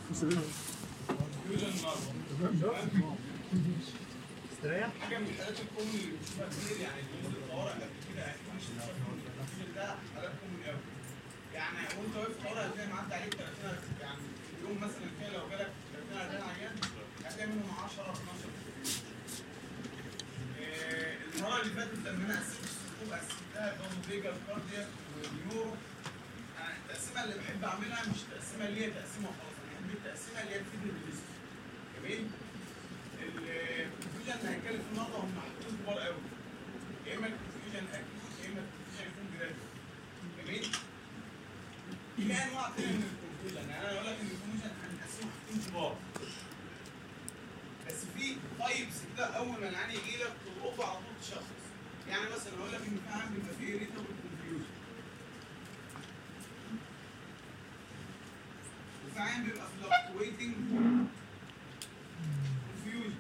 استريح حاجه من الحالات الكومن اللي بنشوفها كتير يعني بينزل الطوارئ قبل كده يعني مش الكونفيوجن ده حالات كومن قوي يعني وانت واقف في الطوارئ هتلاقي معدي عليك 30 يعني في اليوم مثلا كده لو جالك 30 40 عيان هتلاقي منهم 10 12 آه، المره اللي فاتت لما انا قسمت الصفوف قسمتها برضه فيجا كارديا ونيورو انا التقسيمه اللي بحب اعملها مش تقسيمه اللي هي تقسيمه خلاص انا بحب التقسيمه اللي هي تفيدني بالريسك جميل الكونفيوجن اللي هنتكلم فيه النهارده هم حاجتين كبار قوي يا اما الكونفيوجن اكيوت يا اما الكونفيوجن يكون جراديوال جميل في انواع تانية من الكونفيوجن يعني انا اقول لك ان الكونفيوجن هنقسمه حاجتين كبار بس في تايبس كده اول ما العيان يجي لك تلقطه على طول تشخص يعني مثلا اقول لك ان في عيان بيبقى فيه ريتابل كونفيوجن وفي عيان بيبقى فلكتويتنج كونفيوجن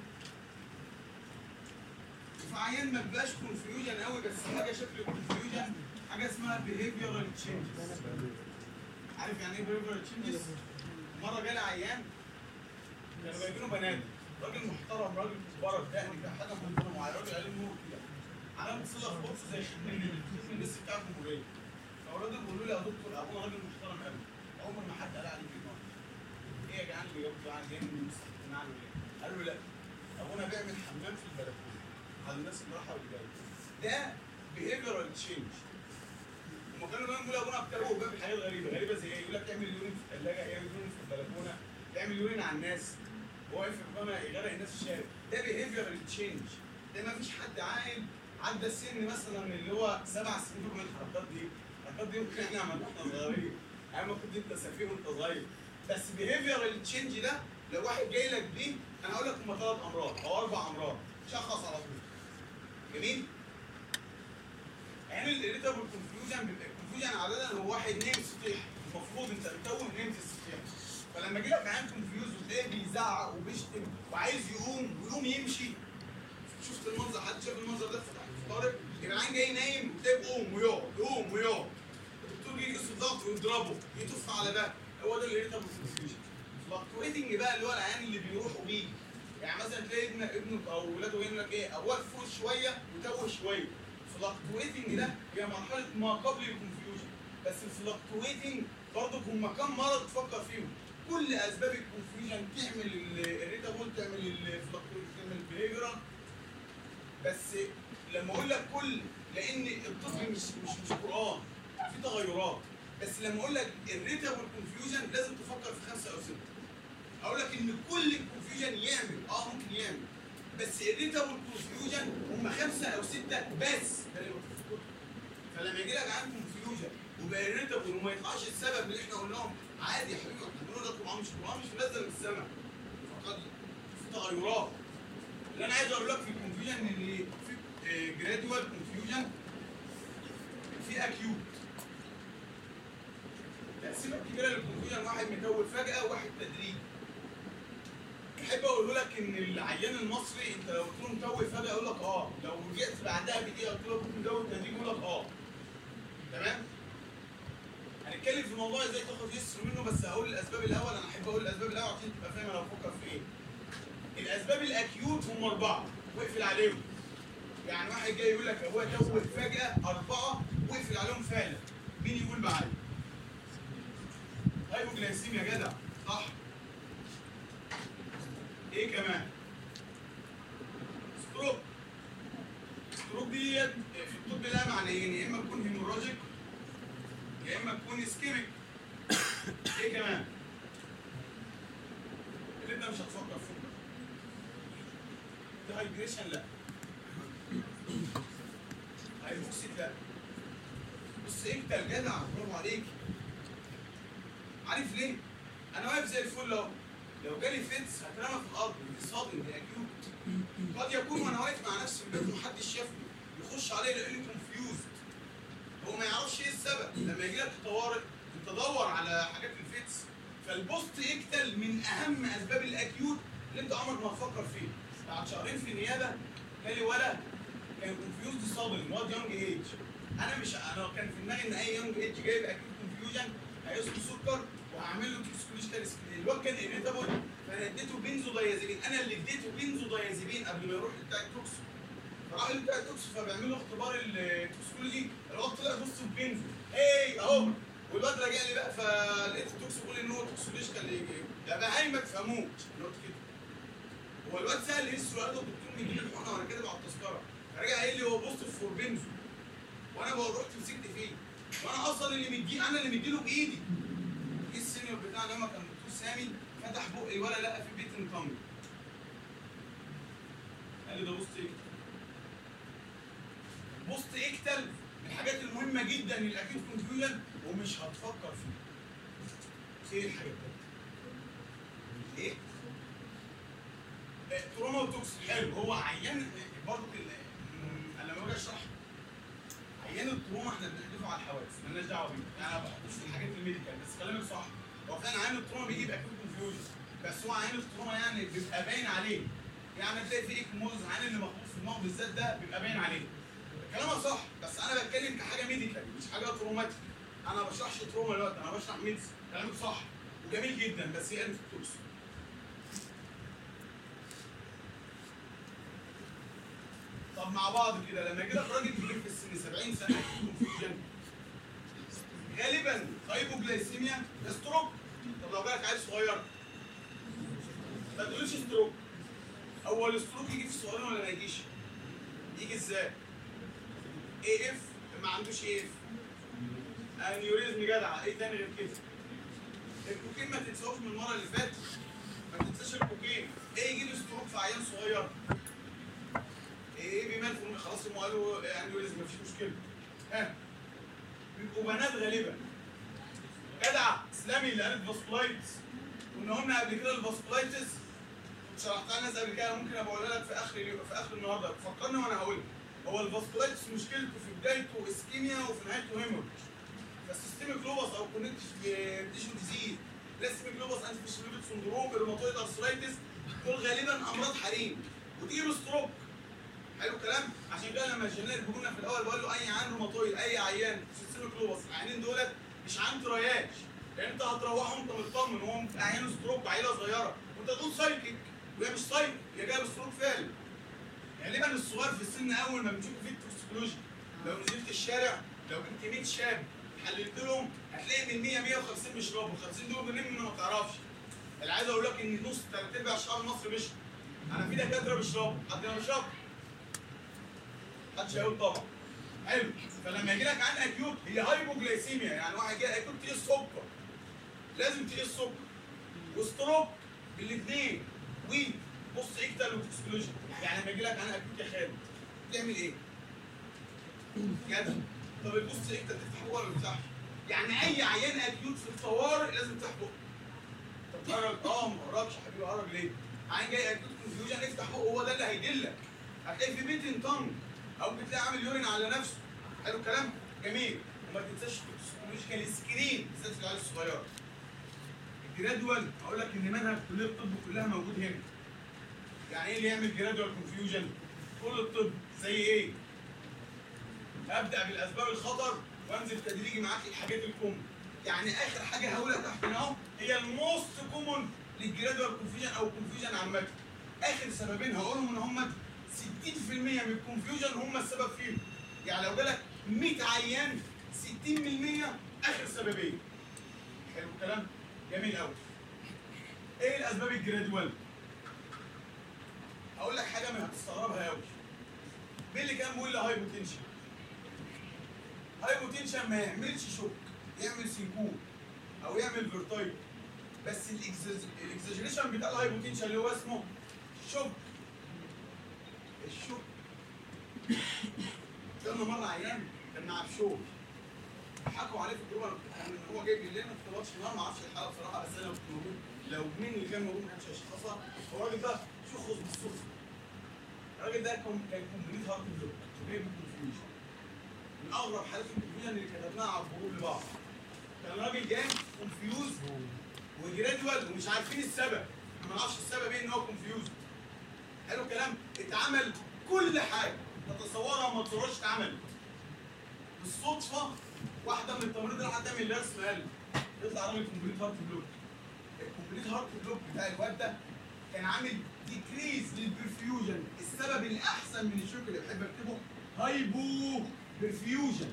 وفي عيان ما بيبقاش كونفيوجن قوي بس حاجه شكل الكونفيوجن حاجه اسمها behavioral changes عارف يعني ايه behavioral changes؟ مره جالي عيان كانوا جايبينه بنات راجل محترم راجل كبار الدقن كده حاجه محترمه وعلى راجل عليه نور كده علامه صله في بوكس زي ختم ختم الناس بتاع الجمهوريه فالراجل بيقولوا لي يا دكتور ابونا راجل محترم قوي عمر ما حد قال عليه كلمه ايه يا جدعان اللي جابوا عن جاي من مستحقين عنه ليه؟ قالوا له لا ابونا بيعمل حمام في البلكونه على الناس اللي رايحه واللي جايه ده behavioral change هما كانوا بقى بيقولوا ابونا بتابعوا باب حاجات غريبه غريبه زي ايه؟ يقول لك اعمل يورين في الثلاجه اعمل يورين في البلكونه تعمل يورين على الناس هو واقف في القمه يغرق الناس في الشارع ده behavioral change ده ما فيش حد عاقل عدى السن مثلا اللي هو سبع سنين من الحركات دي الحركات دي ممكن احنا عملناها واحنا صغيرين ايام ما كنت انت سفيه وانت صغير بس behavioral change ده لو واحد جاي لك بيه انا هقول لك هم ثلاث امراض او اربع امراض شخص على طول جميل يعني الاريتابل كونفيوجن بيبقى الكونفيوجن عاده هو واحد نايم سطيح المفروض انت بتكون نايم في السطيح فلما يجي لك عيان كونفيوز وتلاقيه بيزعق وبيشتم وعايز يقوم ويقوم يمشي شفت المنظر حد شاف المنظر ده في تحت الطارق يبقى العيان جاي نايم وتلاقيه بيقوم ويقعد يقوم ويقعد الدكتور يجي يقيس الضغط ويضربه يطف على ده هو ده الاريتابل كونفيوجن فلكتويتنج بقى اللي هو العيان اللي بيروح وبيجي يعني مثلا تلاقي ابنك ابنك او ولاده يقول لك ايه اول فوق شويه وتوه شويه فلكتويتنج ده هي مرحله ما قبل الكونفيوجن بس الفلكتويتنج برضه هم كم مره تفكر فيهم كل اسباب الكونفيوجن تعمل الريتابول تعمل الفلكتويتنج تعمل البيهيفيرال بس لما اقول لك كل لان الطفل مش مش مش قران في تغيرات بس لما اقول لك الريتابول كونفيوجن لازم تفكر في خمسه او سته اقول لك ان كل الكونفيوجن يعمل اه ممكن يعمل بس الريتابل كونفيوجن هم خمسه او سته بس ده اللي مكتوب في الكتب فلما يجي لك عن كونفيوجن وبقى الريتابل وما يطلعش السبب اللي احنا قلناهم عادي يا حبيبي احنا بنقول ده قران مش قران مش منزل من السماء فقد في تغيرات اللي انا عايز اقول لك في الكونفيوجن ان في جراديوال كونفيوجن في اكيوت التقسيمه الكبيره للكونفيوجن واحد متول فجاه وواحد تدريجي احب اقول لك ان العيان المصري انت لو قلت له متوه فجاه يقول لك اه لو رجعت بعدها بدقيقه قلت له كنت متوه تدريجي يقول لك اه تمام هنتكلم في موضوع ازاي تاخد يسر منه بس هقول الاسباب الاول انا احب اقول الاسباب الاول عشان تبقى فاهم انا بفكر في ايه الاسباب الاكيوت هم اربعه واقفل عليهم يعني واحد جاي يقول لك ابويا توه فجاه اربعه واقفل عليهم فعلا مين يقول معايا هايبوجلايسيم يا جدع صح ايه كمان ستروك ستروك ديت في الطب لها معنيين يا اما تكون هيموراجيك يا اما تكون اسكيميك ايه كمان اللي انت مش هتفكر فيه ديهايدريشن لا هايبوكسيد لا بص انت الجدع برافو عليك عارف ليه؟ انا واقف زي الفل اهو لو جالي فيتس هترمى في الارض دي صدمه دي اكيوت قد يكون وانا واقف مع نفسي في البيت ومحدش شافني يخش عليا يلاقيني كونفيوزد هو ما يعرفش ايه السبب لما يجي لك طوارئ انت دور على حاجات الفيتس فالبوست اكتل من اهم اسباب الاكيوت اللي انت عمرك ما هتفكر فيه بعد شهرين في النيابه جالي ولد كان كونفيوزد صابل واد يونج ايج انا مش انا كان في دماغي ان اي يونج ايج جايب اكيوت كونفيوجن هيقيس له سكر وهعمل له توكسيكولوجيكال الواد كان اريتابل فانا اديته بنزو دايازيبين انا اللي اديته بنزو دايازيبين قبل ما يروح بتاع التوكسو راح بتاع التوكسو فبيعملوا اختبار التوكسيكولوجي الواد طلع بص بنزو ايه اهو والواد راجع لي بقى فلقيت التوكسو بيقول ان هو توكسولوجيكال ده بقى ما تفهموش أنا قلت كده هو الواد سهل هيسترو قال له الدكتور بيجي لي الحقنه وانا كاتب على التذكره فرجع قايل لي هو بص فور بنزو وانا بقول رحت مسكت فيه وانا اصلا اللي مديه انا اللي مديله بايدي جه السينيور بتاعنا لما كان دكتور سامي فتح بقي ولا لقى في بيت انطمي قال لي ده بوست اكتل بوست اكتل من الحاجات المهمه جدا للاكيوت كونفيوجن ومش هتفكر فيه ايه الحاجات دي؟ ايه؟ تروما وتوكس حلو هو عيان برضه انا لما باجي اشرح عيان التروما احنا بنحدفه على الحوادث مالناش دعوه بيه يعني انا ما بحطوش في الحاجات الميديكال بس كلامك صح هو فعلا عيان التروما بيجيب اكيوت كونفيوجن بس هو عيان التروما يعني بيبقى باين عليه يعني تلاقي في ايكموز عيان اللي مخبوط في دماغه بالذات ده بيبقى باين عليه كلامك صح بس انا بتكلم كحاجه ميديكال مش حاجه تروماتيك انا ما بشرحش تروما دلوقتي انا بشرح ميدس كلامك صح وجميل جدا بس هي انت بتوكس طب مع بعض كده لما يجي لك راجل كبير في السن 70 سنه كونفيوجن غالبا هايبوجلايسيميا ستروك طب لو جالك عيل صغير ما تقولش ستروك هو الستروك يجي في الصغيرين ولا ما يجيش؟ يجي ازاي؟ اي اف ما عندوش اي اف انيوريزم جدع ايه تاني غير كده؟ الكوكين ما تنساهوش من المره اللي فاتت ما تنساش الكوكين ايه يجيب ستروك في عيان صغير؟ ايه بيمال في خلاص هم قالوا يعني ولازم مفيش مشكله ها بيبقوا بنات غالبا جدع اسلامي اللي قالت فاسكولايتس كنا قلنا قبل كده الفاسكولايتس كنت شرحتها للناس قبل كده ممكن ابقى اقولها لك في اخر اليوم في اخر النهارده فكرني وانا هقولها هو الفاسكولايتس مشكلته في بدايته اسكيميا وفي نهايته هيموريج فالسيستميك لوبس او كونكتيف تيشو ديزيز السيستميك لوبس انتي سندروم الروماتويد ارثرايتس دول غالبا امراض حريم وتجيب ستروك حلو الكلام عشان كده لما الجنرال بيقولنا في الاول بقول له اي عيان روماتويد اي عيان سيستميك لوبس العيانين دولت مش عيان ترياج لان انت هتروحه وانت مطمن وهو عيان ستروك عيله صغيره وانت تقول سايكيك وهي مش سايكيك هي جايه بستروك فعلا غالبا الصغير في السن اول ما بنشوفه في التوكسيكولوجي لو نزلت الشارع لو جبت 100 شاب حللت لهم هتلاقي من 100 150 مش رابط 50 دول بنلم منه ما تعرفش اللي عايز اقول لك ان نص ثلاث ارباع شعب مصر مش انا في دكاتره بيشربوا حد ما بيشرب محدش هيقول طبعا حلو فلما يجي لك عن اكيوت هي هايبوجلايسيميا يعني واحد جاي اكيوت تقيس سكر لازم تقيس سكر وستروك بالاثنين وي بص اكتل وتوكسيكولوجي يعني لما يجي لك عن اكيوت يا خالد تعمل ايه؟ جدع طب البص اكتل تفتح بقه ولا ما تفتحش؟ يعني اي عيان اكيوت في الطوارئ لازم تفتح بقه طب تهرج اه ما هرجش يا حبيبي هرج ليه؟ عيان جاي اكيوت كونفيوجن افتح بقه هو ده اللي هيدلك هتلاقي في بيت انطن او بتلاقي عامل يورين على نفسه حلو الكلام جميل وما تنساش التوكسيكولوجيكال سكرين بالذات في العيال الصغيره الجرادوال اقول لك ان منهج كليه الطب كلها موجود هنا يعني ايه اللي يعمل جرادوال كونفيوجن كل الطب زي ايه ابدا بالاسباب الخطر وانزل تدريجي معاك الحاجات الكومن يعني اخر حاجه هقولها تحت هنا اهو هي الموست كومن للجرادوال كونفيوجن او كونفيوجن عامه اخر سببين هقولهم ان هم 60% من الكونفيوجن هم السبب فيهم يعني لو جالك 100 عيان 60% اخر سببين حلو الكلام جميل قوي ايه الاسباب الجرادوال هقول لك حاجه من هتستغربها قوي مين اللي كان بيقول لي هايبوتنشن هايبوتنشن ما يعملش شوك يعمل سيكون او يعمل فيرتايب بس الاكزاجريشن بتاع الهايبوتنشن اللي هو اسمه شوك الشوك كنا مره عيان كان مع بشوك حكوا عليه في الجروب ان هو جاي بالليل ما اختلطش معاه ما اعرفش الحاله بصراحه بس انا لو كنت موجود لو مين اللي كان موجود ما كانش هيشخصها هو الراجل ده شخص بالصدفه الراجل ده كان كان كومبليت هارت بلوك جاي بالكونفيوجن من اغرب حالات الكونفيوجن اللي كتبناها على الجروب لبعض كان راجل جاي كونفيوز وجرادوال ومش عارفين السبب ما نعرفش السبب ايه ان هو كونفيوز حلو الكلام اتعمل كل حاجه تتصورها ما تتصورش اتعمل بالصدفه واحده من التمريض راحت تعمل رسم قلب يطلع راجل كومبليت هارت بلوك الكومبليت الهارت بلوك بتاع الواد ده كان عامل ديكريز للبرفيوجن السبب الاحسن من الشوك اللي بحب اكتبه هايبو برفيوجن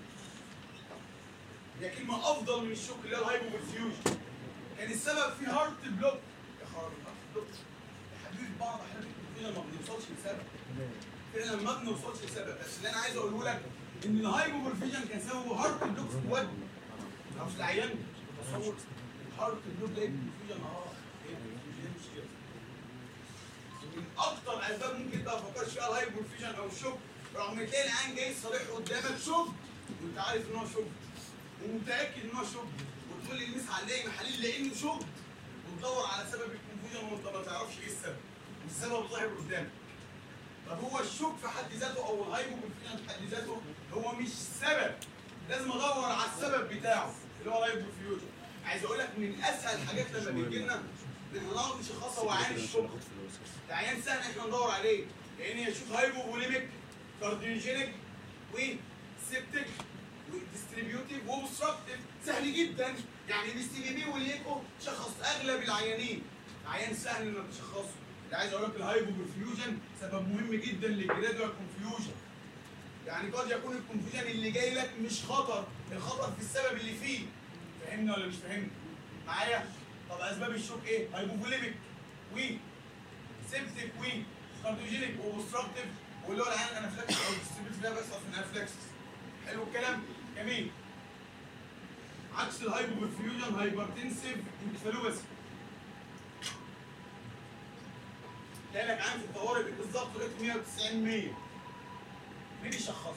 هي كلمه افضل من الشوك اللي هي الهايبو برفيوجن كان السبب في هارت بلوك يا خرابي هارت بلوك يا حبيبي بعض احيانا كده ما بنوصلش لسبب فعلا ما بنوصلش لسبب بس اللي انا عايز اقوله لك ان الهايبو برفيوجن كان سببه هارت بلوك في الواد مش العيان تصور هارت بلوك ده برفيوجن اه ايه إيه المشكله من اكتر اسباب ممكن انت ما تفكرش فيها الهايبو برفيوجن او الشوك رغم تلاقي العيان جاي صريح قدامك شوك وانت عارف ان هو شوك ومتاكد ان هو شوك وتقول لي المس عليه محاليل لانه شوك وتدور على سبب الكونفوجن وانت ما تعرفش ايه السبب والسبب ظاهر قدامك طب هو الشوك في حد ذاته او الهايبو برفيوجن في حد ذاته هو مش سبب لازم ادور على السبب بتاعه اللي هو الهايبو برفيوجن عايز اقول لك من اسهل الحاجات لما بيجي لنا ان احنا نقعد نشخصها هو عين الشوك ده عيان سهل احنا ندور عليه لان يشوف هايبو بوليميك كارديوجينيك وسيبتيك وديستريبيوتيف وبستراكتيف سهل جدا يعني بالسي بي بي والايكو شخص اغلب العيانين عيان سهل انك تشخصه اللي عايز اقول لك الهايبو برفيوجن سبب مهم جدا للجرادوال كونفيوجن يعني قد يكون الكونفيوجن اللي جاي لك مش خطر الخطر في السبب اللي فيه فاهمني ولا مش فاهمني معايا طب اسباب الشوك ايه هايبوفوليميك و سيبتيك و كارديوجينيك وبستراكتيف واللي هو العيان انافلاكسس او ديستريبيوتيف ده بيحصل في الانافلاكسس حلو الكلام جميل عكس الهايبو برفيوجن هايبرتنسيف انكفالوباسي تلاقي لك عام في الطوارئ بالظبط لقيت 190 100 مين يشخصه؟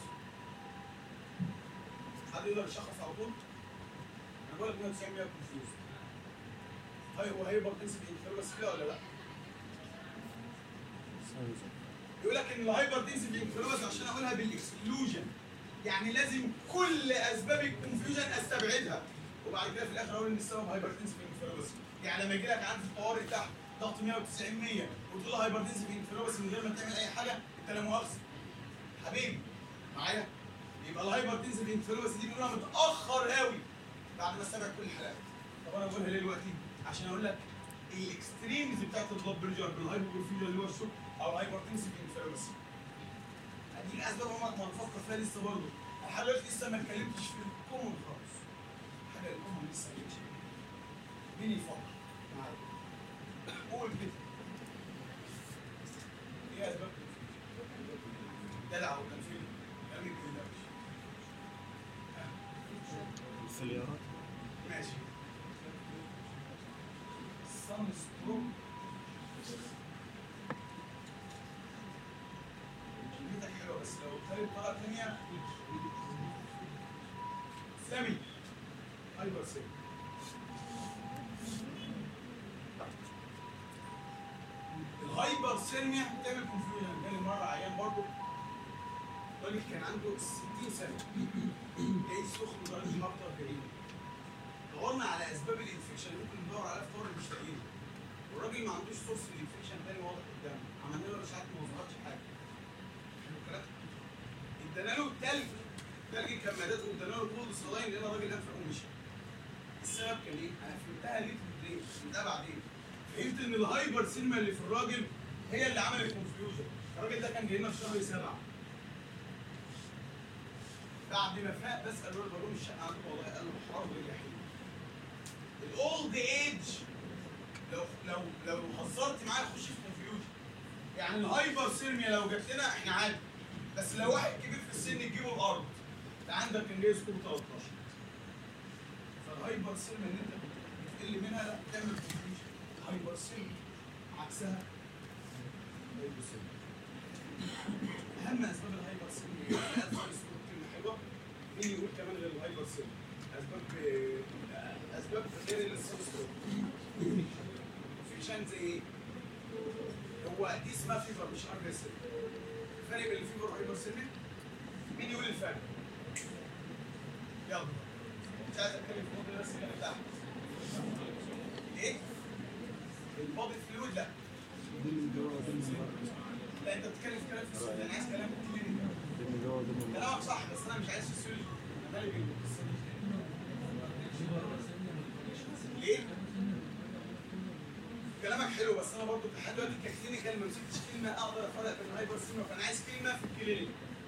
حد يقدر يشخص على طول؟ انا بقول لك 190 100 كونفيوز هاي هو هايبرتنسيف انكفالوباسي كده ولا لا؟ يقول لك ان الهايبرتنسيف انكفالوباسي عشان اقولها بالاكسكلوجن يعني لازم كل اسباب الكونفيوجن استبعدها وبعد كده في الاخر اقول ان السبب هايبرتنسيف انكفالوباسي يعني لما يجي لك عند الطوارئ تحت ضغط 190 100 وتقول له هايبرتنسيف انكفالوباسي من غير ما تعمل اي حاجه انت لا مؤاخذه حبيبي معايا يبقى الهايبرتنسيف انكفالوباسي دي بنقولها متاخر قوي بعد ما استبعد كل الحالات طب انا بقولها ليه دلوقتي عشان اقول لك الاكستريمز بتاعت البلاد بريشر بالهايبوبرفيوجن اللي هو الشوك او الهايبرتنسيف انكفالوباسي دي الاسباب عمرك ما هنفكر فيها لسه برضه لحد دلوقتي لسه ما اتكلمتش في الكومن خالص حاجه الكومن لسه ما جتش مين يفكر معايا قول كده ايه اسباب دلع وتنفيذ امين كده السيارات ماشي سان ستروك كلمتك حلوه بس لو قلت بطريقه ثانيه سامي هايبر سامي الهايبر سيرميا بتعمل كونفيوجن جالي مره عيان برضه راجل كان عنده 60 سنه جاي سخن درجه حراره 40 دورنا على اسباب الانفكشن اللي ممكن ندور عليها في طور مش لاقيين والراجل ما عندوش سورس الانفكشن تاني واضح قدامه عملنا له اشعه ما ظهرتش حاجه حلو الكلام ادانا له التلج تلج كمادات وادانا له طول الصلاين لان الراجل انفق ومشي السبب كان ايه؟ انا فهمتها ليه ليه؟ فهمتها بعدين فهمت ان الهايبر سينما اللي في الراجل هي اللي عملت كونفيوجن الراجل ده كان جاي لنا في شهر سبعه بعد ما فاق بسال الراجل بقول له الشقه عنده والله قال له حرام بالجحيم الاولد ايج لو لو لو هزرت معاه تخش في كونفيوجن يعني الهايبر سيرميا لو جات لنا احنا عادي بس لو واحد كبير في السن تجيبه الارض انت عندك كان جاي سكور 13 فالهايبر سيرميا ان انت بتقل منها لا بتعمل كونفيوجن هايبر سيرميا عكسها هايبر سيرميا اهم اسباب الهايبر سيرميا اسباب السكور كلمه حلوه مين يقول كمان غير الهايبر سيرميا اسباب آه، اسباب غير السبستروك فيكشن زي ايه؟ هو دي اسمها فيفر مش اجريسيف الفرق بين الفيفر والهايبر سيرميا مين يقول الفرق؟ يلا مش عايز اتكلم في النقطه بس اللي تحت ايه؟ البادي فلويد لا لا انت بتتكلم في كلام في السؤال انا عايز كلام كلينيكال كلامك صح بس انا مش عايز فيسيولوجي انا مالي بالقصه دي ليه؟ كلامك حلو بس انا برضو لحد دلوقتي ككلينيكال ما مسكتش كلمه اقدر افرق بين الهايبر سينما فانا عايز كلمه في الكلينيك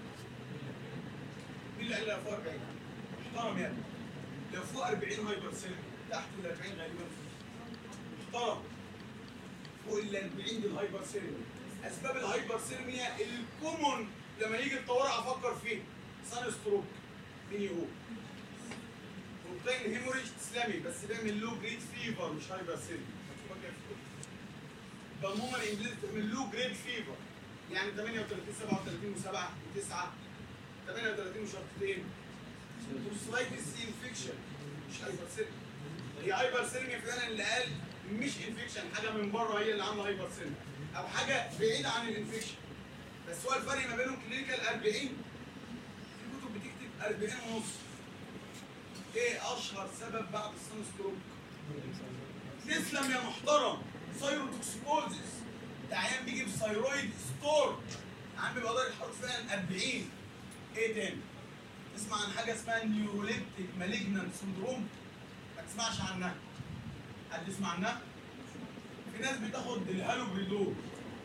مين اللي قال لي فوق 40 محترم يعني لو فوق 40 هايبر سينما تحت ال 40 غالبا محترم فوق ال 40 دي الهايبر سينما اسباب الهايبر سينميا الكومون لما يجي الطوارئ افكر فيه سان ستروك مين يقول بروتين هيموريج تسلمي بس بيعمل لو جريد فيفر مش هايبر سينميا مكتوبه كده في الكتب. بالمومه الانجليزي بتعمل لو جريد فيفر يعني 38 37 و7 و9 38 وشرطتين توسلايتس انفكشن مش هايبر سينميا هي هايبر سينميا فعلا اللي قال مش انفكشن حاجه من بره هي اللي عامله هايبر سينميا او حاجه بعيده عن الانفكشن بس هو الفرق ما بينهم كلينيكال 40 في كتب بتكتب 40 ونص ايه اشهر سبب بعد السان ستروك تسلم يا محترم سايروتوكسيكوزيس ده عيان بيجي بثايرويد ستور عم بيبقى درجه حرارته فعلا 40 ايه تاني؟ تسمع عن حاجه اسمها نيوروليبتيك مالجنانت سندروم ما تسمعش عنها حد يسمع عنها؟ في ناس بتاخد الهالوبريدول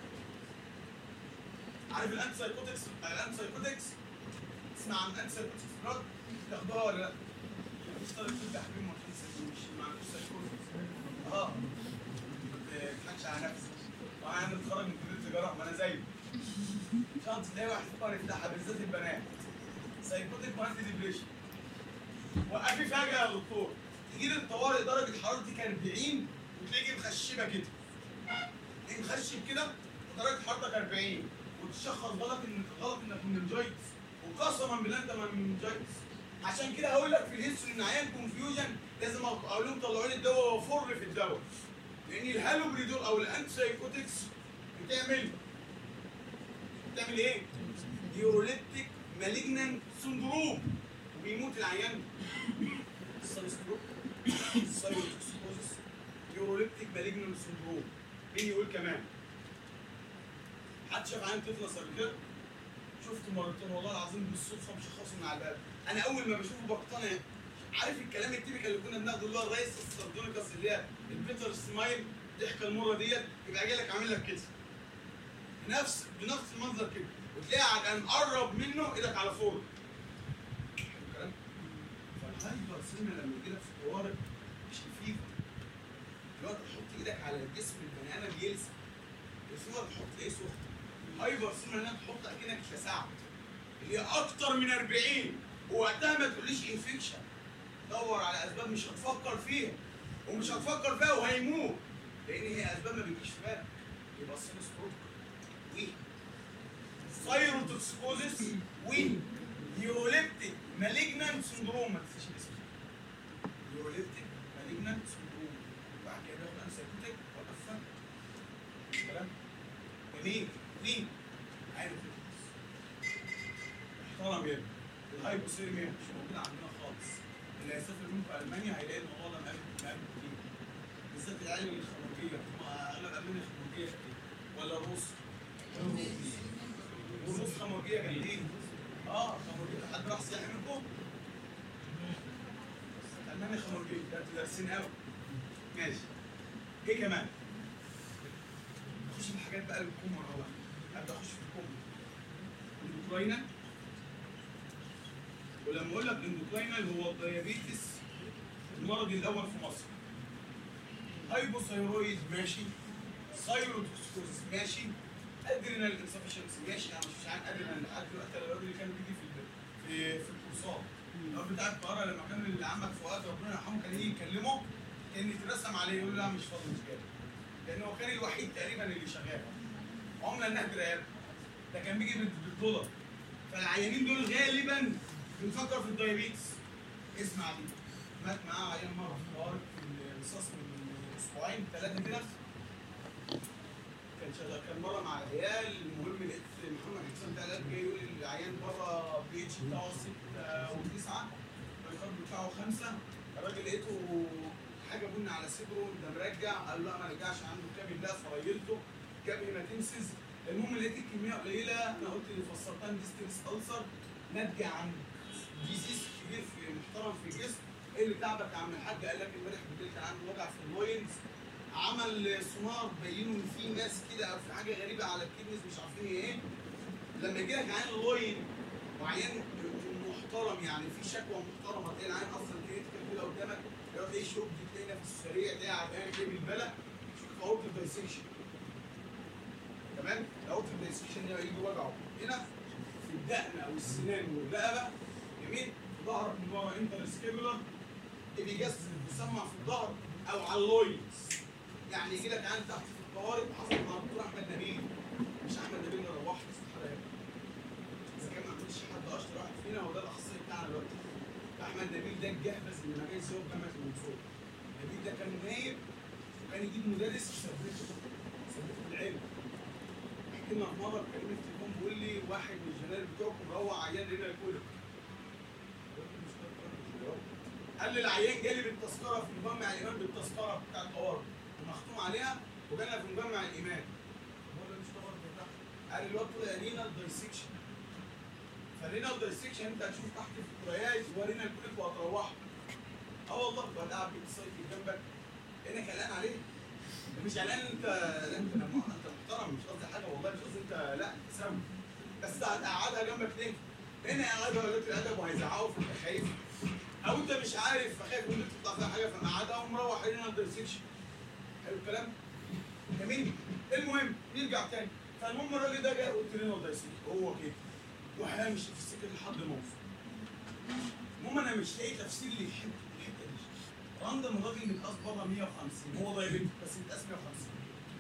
عارف الانتي سايكوتكس الانتي سايكوتكس تسمع عن الانتي سايكوتكس دراج تاخدوها ولا لا؟ مش طالب طب يا حبيبي ما تنسى مش ما عندوش سايكوتكس اه ما تضحكش على نفسك وانا متخرج من كليه التجاره ما انا زيك شانس تلاقي واحد فقر يفتحها بالذات البنات سايكوتك وانتي ديبريشن وقفي فجاه يا دكتور تجي لي الطوارئ درجه حرارتك 40 وتلاقي مخشبه كده تلاقي مخشب كده ودرجه حرارتك 40 وتشخص غلط ان غلط انك مننجايتس وقسما بالله انت مننجايتس عشان كده هقول لك في الهيستوري ان عيان كونفيوجن لازم اقول لهم طلعوا لي الدواء وفر في الدواء لان الهالوبريدول او الانتي سايكوتكس بتعمل بتعمل ايه؟ يوروليبتيك مالجنان سندروم وبيموت العيان السان ستروك سايروتوكسيكوزيس يوروليبتيك مالجنان سندروم مين يقول كمان؟ حد شاف عيان تطلس قبل كده؟ شفته مرتين والله العظيم بالصدفه مشخصه من على الباب انا اول ما بشوفه بقتنع عارف الكلام التيبيكال اللي كنا بناخده اللي هو الرئيس السردونيكس اللي هي البيتر سمايل الضحكه المره ديت يبقى جاي لك عامل لك كده نفس بنفس المنظر كده وتلاقي عن مقرب منه ايدك على فوق الكلام فالهايبر سينما لما يجي لك في طوارئ مش الفيفر دلوقتي تحط ايدك على جسم البني ادم يلسع الفيفر تحط ايه سخن هايبر سينما انك تحط اكنك اتلسعت اللي هي اكتر من 40 ووقتها ما تقوليش انفكشن دور على اسباب مش هتفكر فيها ومش هتفكر فيها وهيموت لان هي اسباب ما بتجيش في بالك يبقى السين ستروك و سايروتوكسيكوزيس و نيوروليبتيك مالجنانت سندروم ما تنساش الاسم نيوروليبتيك مالجنانت سندروم بعد كده ناخد انسايكوتيك وقفها كلام جميل مين؟ عارف محترم جدا الهايبوثيرميا مش موجوده عندنا خالص اللي هيسافر منكم المانيا هيلاقي الموضوع ده مقابل مقابل كتير بالذات العيال الخمرجيه هم اغلب المانيا خمرجيه كتير ولا الروس والروس خمرجيه جامدين اه خمرجيه حد راح سياحه منكم؟ المانيا خمرجيه ده انتوا دارسين قوي ماشي ايه كمان؟ نخش في الحاجات بقى الكوم مره واحده ابدا اخش في الكوم الاوكراينا ولما اقول لك اندوكراينال هو الديابيتس المرض الاول في مصر هايبوثايرويد ماشي ثايروتوكسيكوزيس ماشي ادرينال انسفشنسي ماشي انا مش عارف ادرينال لحد دلوقتي الراجل اللي كان بيجي في ال- في في الكورسات الراجل بتاع القاهره لما كان اللي عمك فؤاد ربنا يرحمه كان يجي يكلمه كان يترسم عليه يقول له لا مش فاضي مش جاي لان هو كان الوحيد تقريبا اللي شغال عمله انها ريال ده كان بيجي بال- بالدولار فالعيانين دول غالبا بنفكر في الدايابيتس اسمع دي مات معاه عيان مره في طوارئ في الرصاص من اسبوعين ثلاثه كده كان شغال كان مره مع العيال المهم لقيت محمد حسام تعالى جاي يقول لي العيان بره بي اتش بتاعه 6 و9 الكارب بتاعه 5 الراجل لقيته حاجه بني على صدره ده مرجع قال له لا ما رجعش عنده كامل لا فريلته جاب هيماتيمسيس المهم لقيت الكميه قليله انا قلت اللي فسرتها ديستريس السر ناتجه عن ديزيز كبير في محترم في الجسم ايه اللي تعبك يا عم الحاج قال لك امبارح بالليل كان عنده وجع في اللوينز عمل سونار بينوا ان في ماس كده او في حاجه غريبه على الكدنس مش عارفين هي ايه لما يجي لك عيان لوين وعيان محترم يعني في شكوى محترمه تلاقي العيان اصلا كريتيكال كده قدامك يقعد ايه شوك تلاقي نفس السريع تلاقي عيان كده بالبلع شوف اورت دايسكشن تمام الاورت دايسكشن ده يجي وجعه هنا في الدقن او السنان والرقبه جميل في ظهرك من ورا انتر سكيبولار بيجسد بيسمع في الظهر او على اللويز يعني يجي لك عين تحت في الطوارئ حصل مع الدكتور احمد نبيل مش احمد نبيل اللي روحت استحاله يبقى. اذا كان ما عندوش حد اشطر واحد فينا هو ده الاخصائي بتاعنا دلوقتي احمد نبيل ده الجهبذ اللي ما كانش هو جامعه المنصور نبيل ده كان نايب وكان يجيب مدرس يثبته يثبته بالعلم حكي لنا في مره بكلمني في التليفون بيقول لي واحد من الجنرال بتوعكم روح عيان رينا الكوليك قال لي العيان جالي بالتذكره في مجمع الايمان بالتذكره بتاع الطوارئ ومختوم عليها وجالنا في مجمع الايمان بقول له مش طبعا بتاع قال لي الواد طلع رينال دايسكشن فالرينال دايسكشن انت هتشوف تحت في الكريات ورينا الكوليك وهتروحه اه والله وقاعد قاعد بيتصيد جنبك انك قلقان عليه انت مش قلقان انت لا انت انت محترم مش قصدي حاجه والله مش قصدي انت لا انت سام بس ده هتقعدها جنبك ليه؟ هنا قاعدها ولا الادب وهيزعقوا فانت خايف او انت مش عارف فخايف ان انت تطلع فيها حاجه فمقعدها ومروح هنا دايسكشن حلو الكلام؟ جميل المهم نرجع تاني فالمهم الراجل ده جاي قلت لنا دايسكشن هو كده واحنا مش في السكه لحد ما اوصل المهم انا مش لاقي تفسير للحته الحته دي راندم الراجل متقاس بره 150 هو دايبيتك بس متقاس 150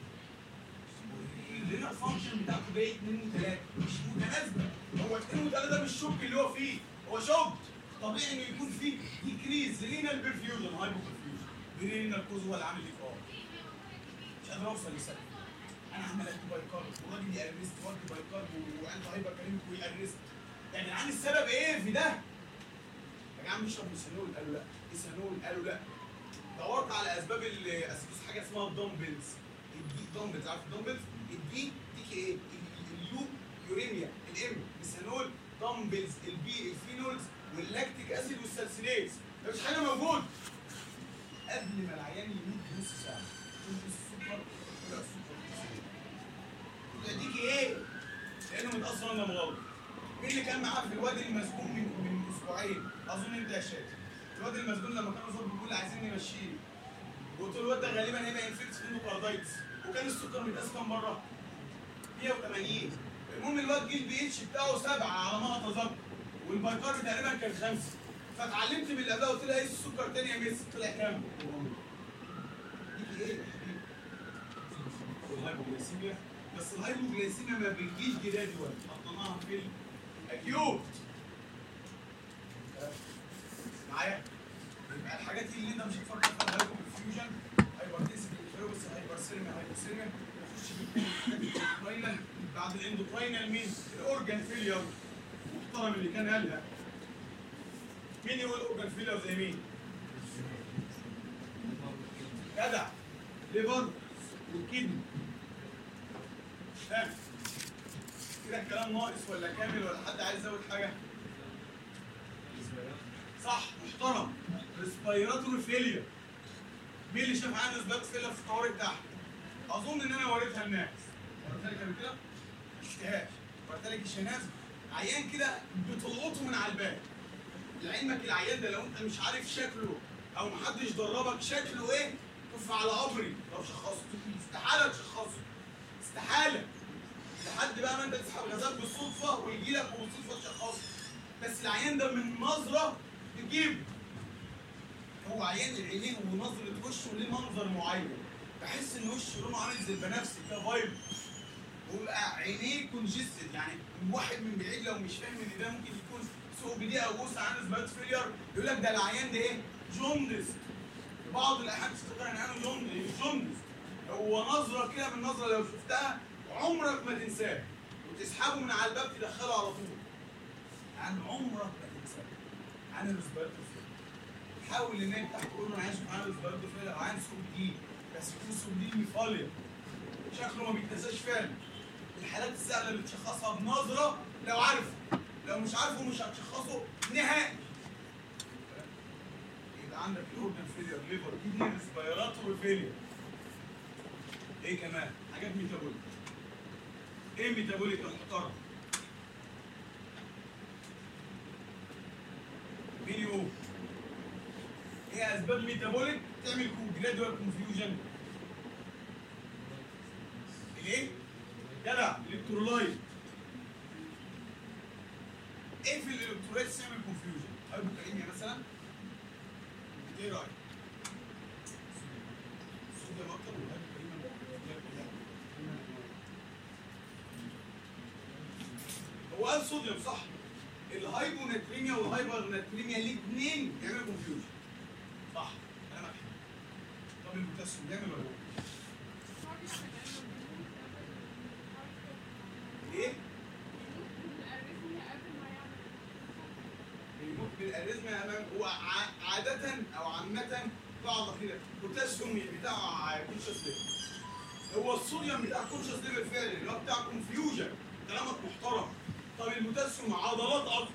اللينر فانكشن بتاعته جاي 2 و3 مش متناسبه هو 2 و3 مش شوك اللي هو فيه هو شوك طبيعي انه يكون فيه ديكريز رينال برفيوجن هايبو برفيوجن رينال كوز هو اللي عامل لك اه مش قادر اوصل لسبب انا عمال ادي بايكارب والراجل يأرست وادي بايكارب وانت هايبر كلامك ويأرست يا جدعان السبب ايه في ده؟ يا جدعان بيشرب ميثانول قالوا لا ايثانول قالوا لا دورت على اسباب الاسبوس حاجه اسمها الدمبلز الدي دمبلز عارف الدمبلز الدي ديك ايه؟ ال- اليو يوريميا الام ميثانول دمبلز البي الفينولز واللاكتيك اسيد والسلسليز ده مش حاجه موجود قبل ما العيان يموت بنص ساعه شوف السكر طلع السكر طلع ديك ايه؟ لانه متاثر ولا مغلط مين اللي كان معاه في الوادي المسجون من من اسبوعين اظن انت يا شادي الواد المسجون لما كان زور بيقول عايزين نمشيه قلت له الواد ده غالبا هيبقى انفكت في اندوكاردايتس وكان السكر متقاس كام مره؟ 180 المهم الواد جه البي اتش بتاعه سبعه على ما اتذكر والبايكار تقريبا كان خمسه فاتعلمت من الاداء قلت له ايه السكر تاني يا ميس طلع كام؟ يجي ايه يا حبيبي؟ الهايبوجلايسيميا بس الهايبوجلايسيميا ما بتجيش جدادي ولا حطيناها في الاكيوت معايا؟ يبقى الحاجات اللي انت مش هتفكر فيها الهايبو كونفيوجن هايبرتنسيف انفيروس هايبرسيرميا هايبوسيرميا نخش بالاندوكراينال بعد الاندوكراينال مين؟ الاورجان فيلير المحترم اللي كان قالها مين يقول اورجان فيلير زي مين؟ جدع ليفر والكدني فاهم كده الكلام ناقص ولا كامل ولا حد عايز يزود حاجه؟ صح محترم ريسبيراتوري فيلير مين اللي شاف عنده ريسبيراتوري فيلير في الطوارئ بتاعته؟ اظن ان انا وريتها للناس وريتها لك قبل كده؟ ما شفتهاش وريتها لك الشناز عيان كده بتلقطه من على الباب لعلمك العيان ده لو انت مش عارف شكله او محدش دربك شكله ايه كف على قبري لو شخصته استحاله تشخصه استحاله لحد بقى ما انت تسحب غازات بالصدفه ويجي لك وبالصدفه تشخصه بس العيان ده من نظره تجيب هو عيان العينين ونظره وشه ليه منظر معين بحس ان وشه لونه عامل زي البنفسجي كده فايب ويبقى عينيه كونجستد يعني واحد من بعيد لو مش فاهم ان ده ممكن يكون سوق بدي او بوس عنده سبات فيلير يقول لك ده العيان ده ايه؟ جوندس بعض الاحيان تفتكر ان عينه جوندس مش جوندس هو نظره كده من نظره لو شفتها عمرك ما تنساه وتسحبه من على الباب تدخله على طول عن عمرك ما تنساه عن السبات حاول ان انت تقول له انا عايز عن السبات فيلير او عن سوق جديد بس يكون سوق جديد ميفاليا شكله ما بيتنساش فعلا الحالات السهله اللي تشخصها بنظره لو عارف لو مش عارفه مش هتشخصه نهائي يبقى عندك الاورجن فيلير ليفر كدني ريسبيراتوري فيلير ايه كمان حاجات ميتابوليك ايه ميتابوليك يا محترم مين يقول ايه اسباب ميتابوليك تعمل جرادوال كونفيوجن الايه جدع الكترولايت ايه في الالكترولايت تعمل كونفيوجن هايبوكاليميا مثلا ايه رايك الصوديوم اكتر ولا الهايبوكاليميا هو قال صوديوم صح الهايبوناتريميا والهايبرناتريميا الاثنين يعملوا كونفيوجن صح كلامك حلو طب البوتاسيوم بيعمل ولا لا؟ ايه؟ بيموت بالاريزما امام هو ع- عادة او عامة قاعدة كده البوتاسيوم بتاع كونشس ليفل هو الصوديوم بتاع كونشس ليفل فعلا اللي هو بتاع كونفيوجن كلامك محترم طب البوتاسيوم عضلات اكتر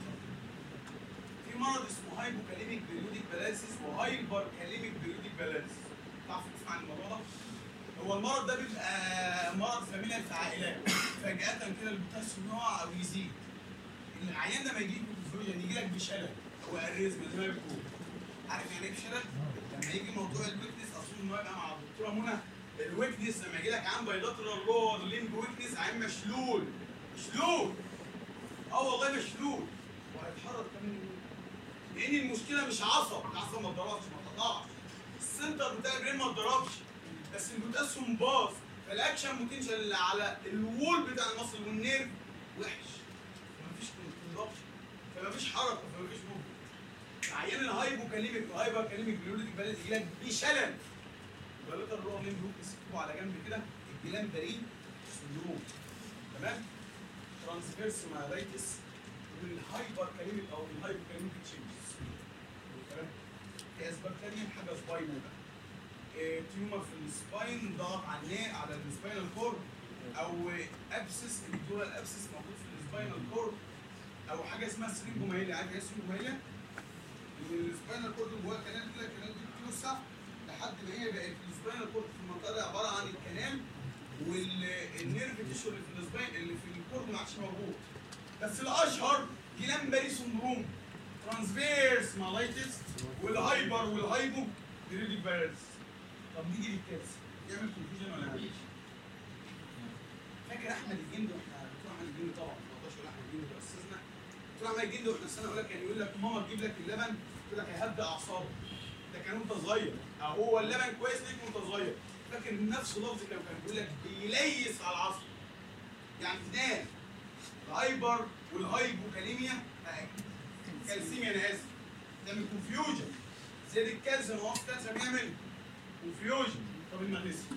في مرض اسمه هايبوكاليميك بيريوديك بالانسيس وهايبر كاليميك بيريوديك بالانسيس تعرف تسمع عن الموضوع ده؟ هو المرض ده بيبقى مرض فاميليال في عائلات فجأة كده البوتاسيوم يقع او يزيد العيان ده ما يجيك كونفيوجن يجي لك بشلل او اريزما زي ما بيقول عارف يعني ايه بشلل؟ لما يجي موضوع الويكنس اظن ان هو يبقى مع الدكتوره منى الويكنس لما يجي لك عن بايلاترال لور ليمب ويكنس عين مشلول مشلول اه والله مشلول وهيتحرك كمان لان المشكله مش عصب العصب ما اتضربش ما اتقطعش السنتر بتاع البرين ما اتضربش بس البوتاسيوم باظ فالاكشن بوتنشال اللي على الوول بتاع المصل والنيرف وحش مفيش كونتراكشن فمفيش حركه فمفيش موفمنت عيان الهايبوكاليميك وهايبر بيولوجيك بلد يجي لك بشلل بلوتر اللي هو مين بروك يسيبه على جنب كده الجلان بريء سندروم تمام ترانسفيرس مالايتس والهايبر كاليميك او الهايبو كاليميك تشينجز تمام في اسباب ثانيه حاجه سباينال بقى إيه، تيومر في السباين ضغط على النا- على السباينال كورد او ابسس الدورال ابسس موجود في السباينال كورد او حاجه اسمها سرينجومايليا عارف ايه سرينجومايليا؟ السباينال كورد جواه كنال كده الكنال دي بتوسع لحد ما هي بقت السباينال كورد في المنطقه دي عباره عن الكنال والنيرف تيشو اللي في السباين اللي في الكورد ما عادش موجود بس الاشهر جلامبري سندروم ترانسفيرس مالايتس والهايبر والهايبو بريديك فيروس طب نيجي للكارثه يعمل كونفيوجن ولا ما يعملش؟ فاكر احمد الجندي واحنا دكتور احمد الجندي طبعا ما اقدرش اقول احمد الجندي ده استاذنا دكتور احمد الجندي واحنا السنه الاولى كان يقول لك ماما تجيب لك اللبن يقول لك هيهدى اعصابك ده كان وانت صغير أو هو اللبن كويس ليك وانت صغير فاكر نفس لفظ كان كان بيقول لك بيليس على العصب يعني تنام الهايبر والهايبوكاليميا آه، كالسيميا انا اسف تعمل كونفيوجن زي الكالسيوم هو الكالسيوم يعمل كونفيوجن طب المغنيسيوم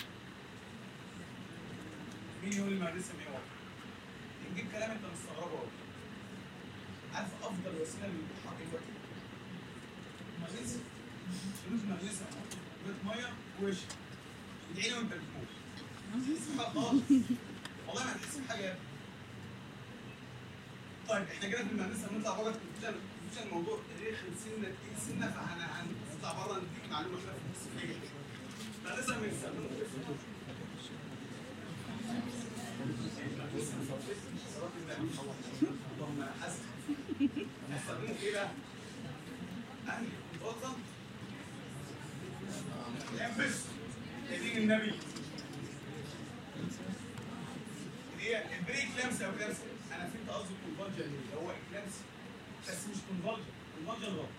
مين يقول المغنيسيوم ايه واحد نجيب كلام انت مستغربه قوي عارف افضل وسيله للحق دلوقتي مغنيسيوم فلوس مغنيسيوم كوبايه ميه ووش ادعي لي وانت بتموت تحس بحاجه خالص والله ما هتحس بحاجه يا ابني طيب احنا كده في المهندسه هنطلع بره الكونفيوجن الكونفيوجن الموضوع رخم سنه تقيل سنه فهنطلع بره نديك معلومه كده في النص حاجه المهندسه بنستخدمه في الفطور. اللهم حسن هنستخدمه في ايه بقى؟ اهل متوضا ينفس يدين النبي هي البريك لمسه او لمسه انا فهمت قصدي كونفالجن اللي هو اكلامس بس مش كونفالجن كونفالجن غلط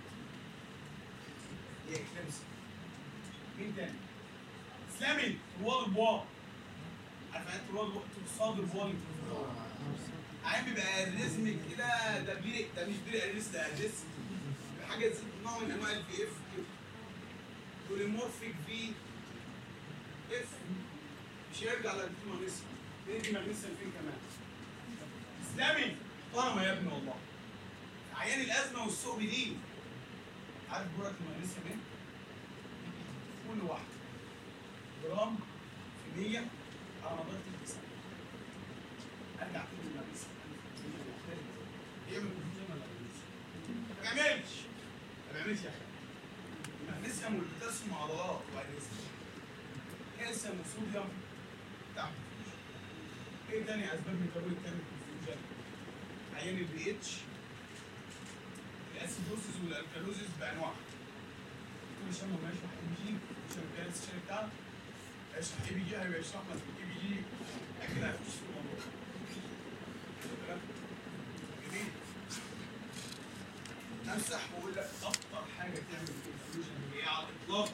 هي اكلامس مين تاني؟ اسلامي رواد البوار عارف يعني رواد البوار تصاد البوار عين بيبقى الريزم كده ده بيري ده مش بيري الريس ده الريس حاجه زي نوع من انواع الفي اف كده بوليمورفيك في اف مش هيرجع للمغنيسيوم بيدي مغنيسيوم فين كمان اسلامي طالما يا ابني والله عيان الازمه والسوق دي عارف جرعه المغنيسيوم ايه؟ كل واحد جرام في 100 على مدار تلت سنه ارجع تاني المغنيسيوم يعمل كونفيوجن ولا ما بيعملش ما بيعملش يا اخي المغنيسيوم والبوتاسيوم عضلات وبعدين كالسيوم وصوديوم تعب ايه تاني اسباب ميتابوليك تعمل كونفيوجن عيان البي اتش الاسيدوسيس والالكالوزيس بانواعها كل شويه ما يشرح اي بي جي عشان كان الشيء بتاعه يشرح اي بي جي هيبقى يشرح لك الاي بي جي اكيد هيخش في الموضوع تمام؟ جميل امسح واقول لك اكتر حاجه تعمل كونفيوجن هي على الاطلاق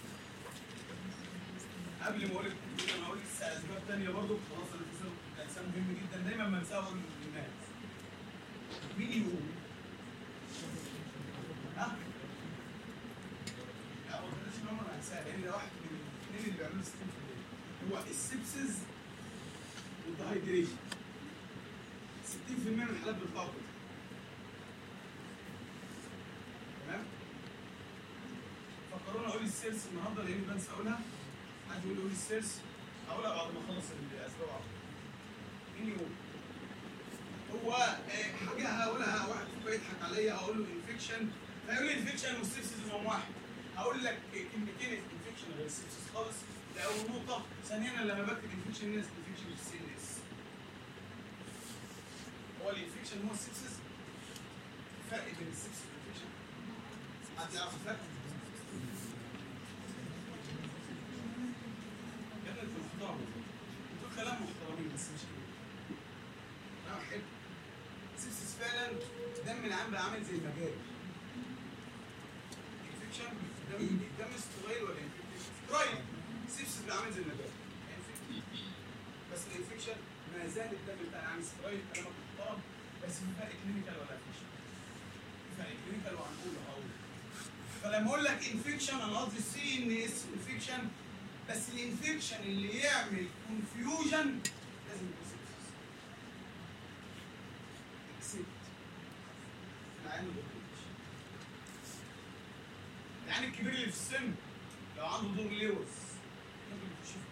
قبل ما اقول لك الكونفيوجن هقول لسه اسباب ثانيه برضه خلاص انا في سبب الانسان مهم جدا دايما بنساه اقول للناس مين يقول؟ ها؟ لا ما قلتليش ان هم انا هنساه لان ده واحد من الاثنين اللي بيعملوا 60% هو السبسز والدهايدريشن 60% من الحالات بتطبق تمام فكرونا اقول السيرس النهارده لاني بنسى اقولها حد يقول لي قول السيرس هقولها بعد ما اخلص الاسباب على طول. مين يقول؟ هو آه، حاجه هقولها واحد فيكم يضحك عليا اقول له انفكشن فيقول لي انفكشن والسيبسيس هم واحد هقول لك كلمتين انفكشن غير السيبسيس خالص ده اول نقطه ثانيا أنا لما بكتب انفكشن الناس انفكشن في السي ان اس هو الانفكشن هو السيبسيس فرق بين السيبسيس والانفكشن حد يعرف الفرق؟ يا ابني انت محترم انتوا كلام محترمين بس مش كده كلام حلو سيبسيس فعلا دم العام بقى عامل زي المجاري انفكشن دم الدم سترويل ولا انفكشن؟ سترويل سيبسيس بقى عامل زي المجاري انفكشن. بس الانفكشن ما زال الدم بتاعنا عامل سترويل كلامك محترم بس في فرق كلينيكال ولا انفكشن؟ في فرق كلينيكال وهنقوله هقول فلما اقول لك انفكشن انا قصدي سي ان اس انفكشن بس الانفكشن اللي يعمل كونفيوجن لازم يكون سيبسيس اكسبت العين البطيش العين الكبير اللي في السن لو عنده دور لوز ممكن يخش في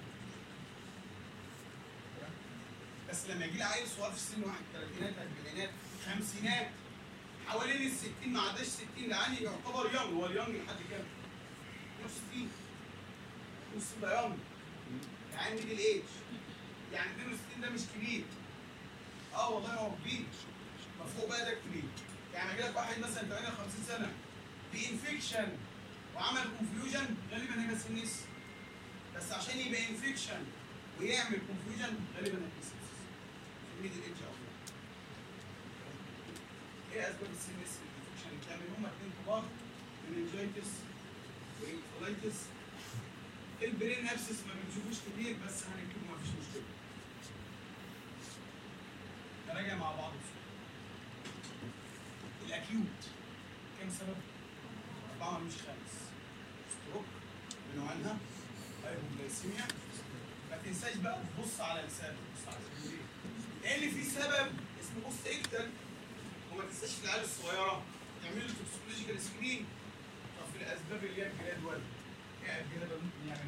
تمام؟ بس لما يجي لي عيل صغير في السن واحد ثلاثينات اربعينات خمسينات حوالين ال 60 ما عداش 60 ده عيني يعتبر يونج هو اليونج لحد كام؟ 62 62 ده يونج يعني ميدل ايج يعني 62 ده مش كبير اه والله هو كبير مفهوم بقى ده كبير يعني يجي لك واحد مثلا 58 سنه بانفكشن وعمل كونفيوجن غالبا هيبقى سنس بس عشان يبقى انفكشن ويعمل كونفيوجن غالبا هيبقى سنس في الميدل ايج او ايه اسباب السي ان اس الانفكشن اللي بتعمل هما اثنين كبار مننجيتس وانفلايتس البرين ابسس ما بنشوفوش كتير بس هنكتبه ما فيش مشكله نراجع مع بعض بسرعه الاكيوت كام سبب؟ أربعة مش خامس ستروك بنوعينها هايبوجلايسيميا ما تنساش بقى تبص على السبب تبص على السبب ليه؟ لأن في سبب اسمه بوست اكتل وما تنساش في العيال الصغيرة تعمل له توكسيكولوجيكال سكرين طب في الأسباب اللي هي الجرادوال ايه الجرادوال ممكن يعمل؟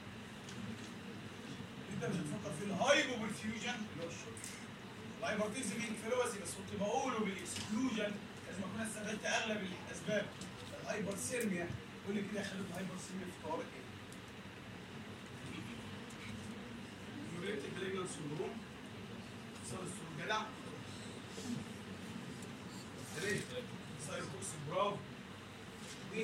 انت مش هتفكر في الهايبوبرفيوجن اللي هو الشرب الهايبرتيزم انفلوسي بس كنت بقوله بالاكسكلوجن لازم اكون استغلت اغلب الاسباب الهايبرسيرميا قول لي كده خليت الهايبرسيرميا في طوارئ ايه؟ يوريتك ريجنال سندروم صار السندروم جدع ليه؟ سايروكوكس برافو وايه؟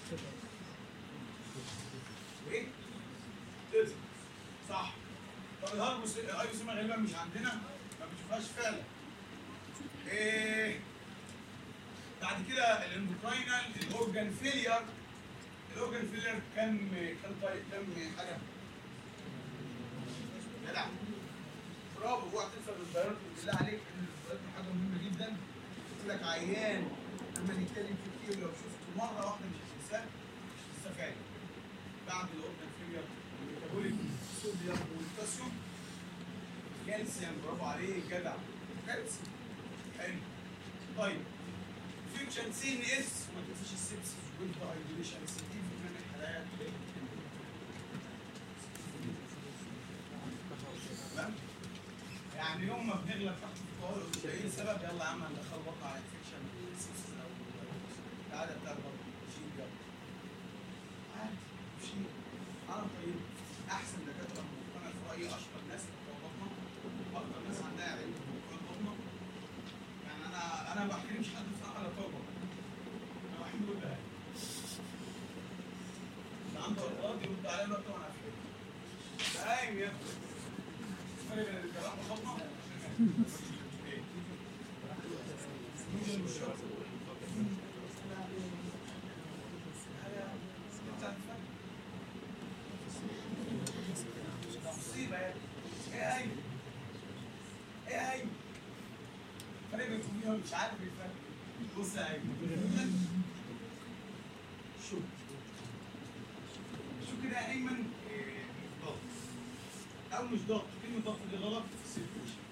وايه؟ تلزم صح طب الهايبوس الهايبوسيما غالبا مش عندنا ما بنشوفهاش فعلا ايه بعد كده الاندوكراينال الاورجان فيلير الاورجان فيلير كم كم طيب كم حاجه جدع برافو اوعى تنسى الفيروس بالله عليك ان الفيروس حاجه مهمه جدا قلت لك عيان لما نتكلم كتير لو شفته مره واحده مش هتنساه مش هتستفاد بعد الاورجان فيلير الميتابوليك صوديوم والبوتاسيوم كالسيوم برافو عليك جدع كالسيوم حلو طيب فيكشن سي ان اس وما تنساش السبسس والدهايدريشن 60% من الحالات تمام يعني يوم ما بنغلب تحت الطوارئ ومش لاقيين سبب يلا يا عم هندخل بطن على انفكشن سبسس او العاده بتاع البطن شيل يلا عادي شيل انا طيب احسن دكاتره مقتنع في رايي اشهر ناس بتوع بطنه اكتر ناس عندها علم في البطنه يعني انا انا ما بحترمش حد بصراحه على بتوع بطنه انا بحب كل حاجه اللي عنده اغراض يرد عليا الوقت وانا عارف فاهم يا ابني الفرق بين الجراح والبطنه ايه؟ يوجد الشرط مصيبة يا ابني. ايه ايوه ايه ايوه فرق بين الكمبيوتر مش عارف ايه الفرق بص يا ايوه شو شو كده يا ايمن إيه، ضغط او مش ضغط كلمة ضغط دي غلط في السيركيشن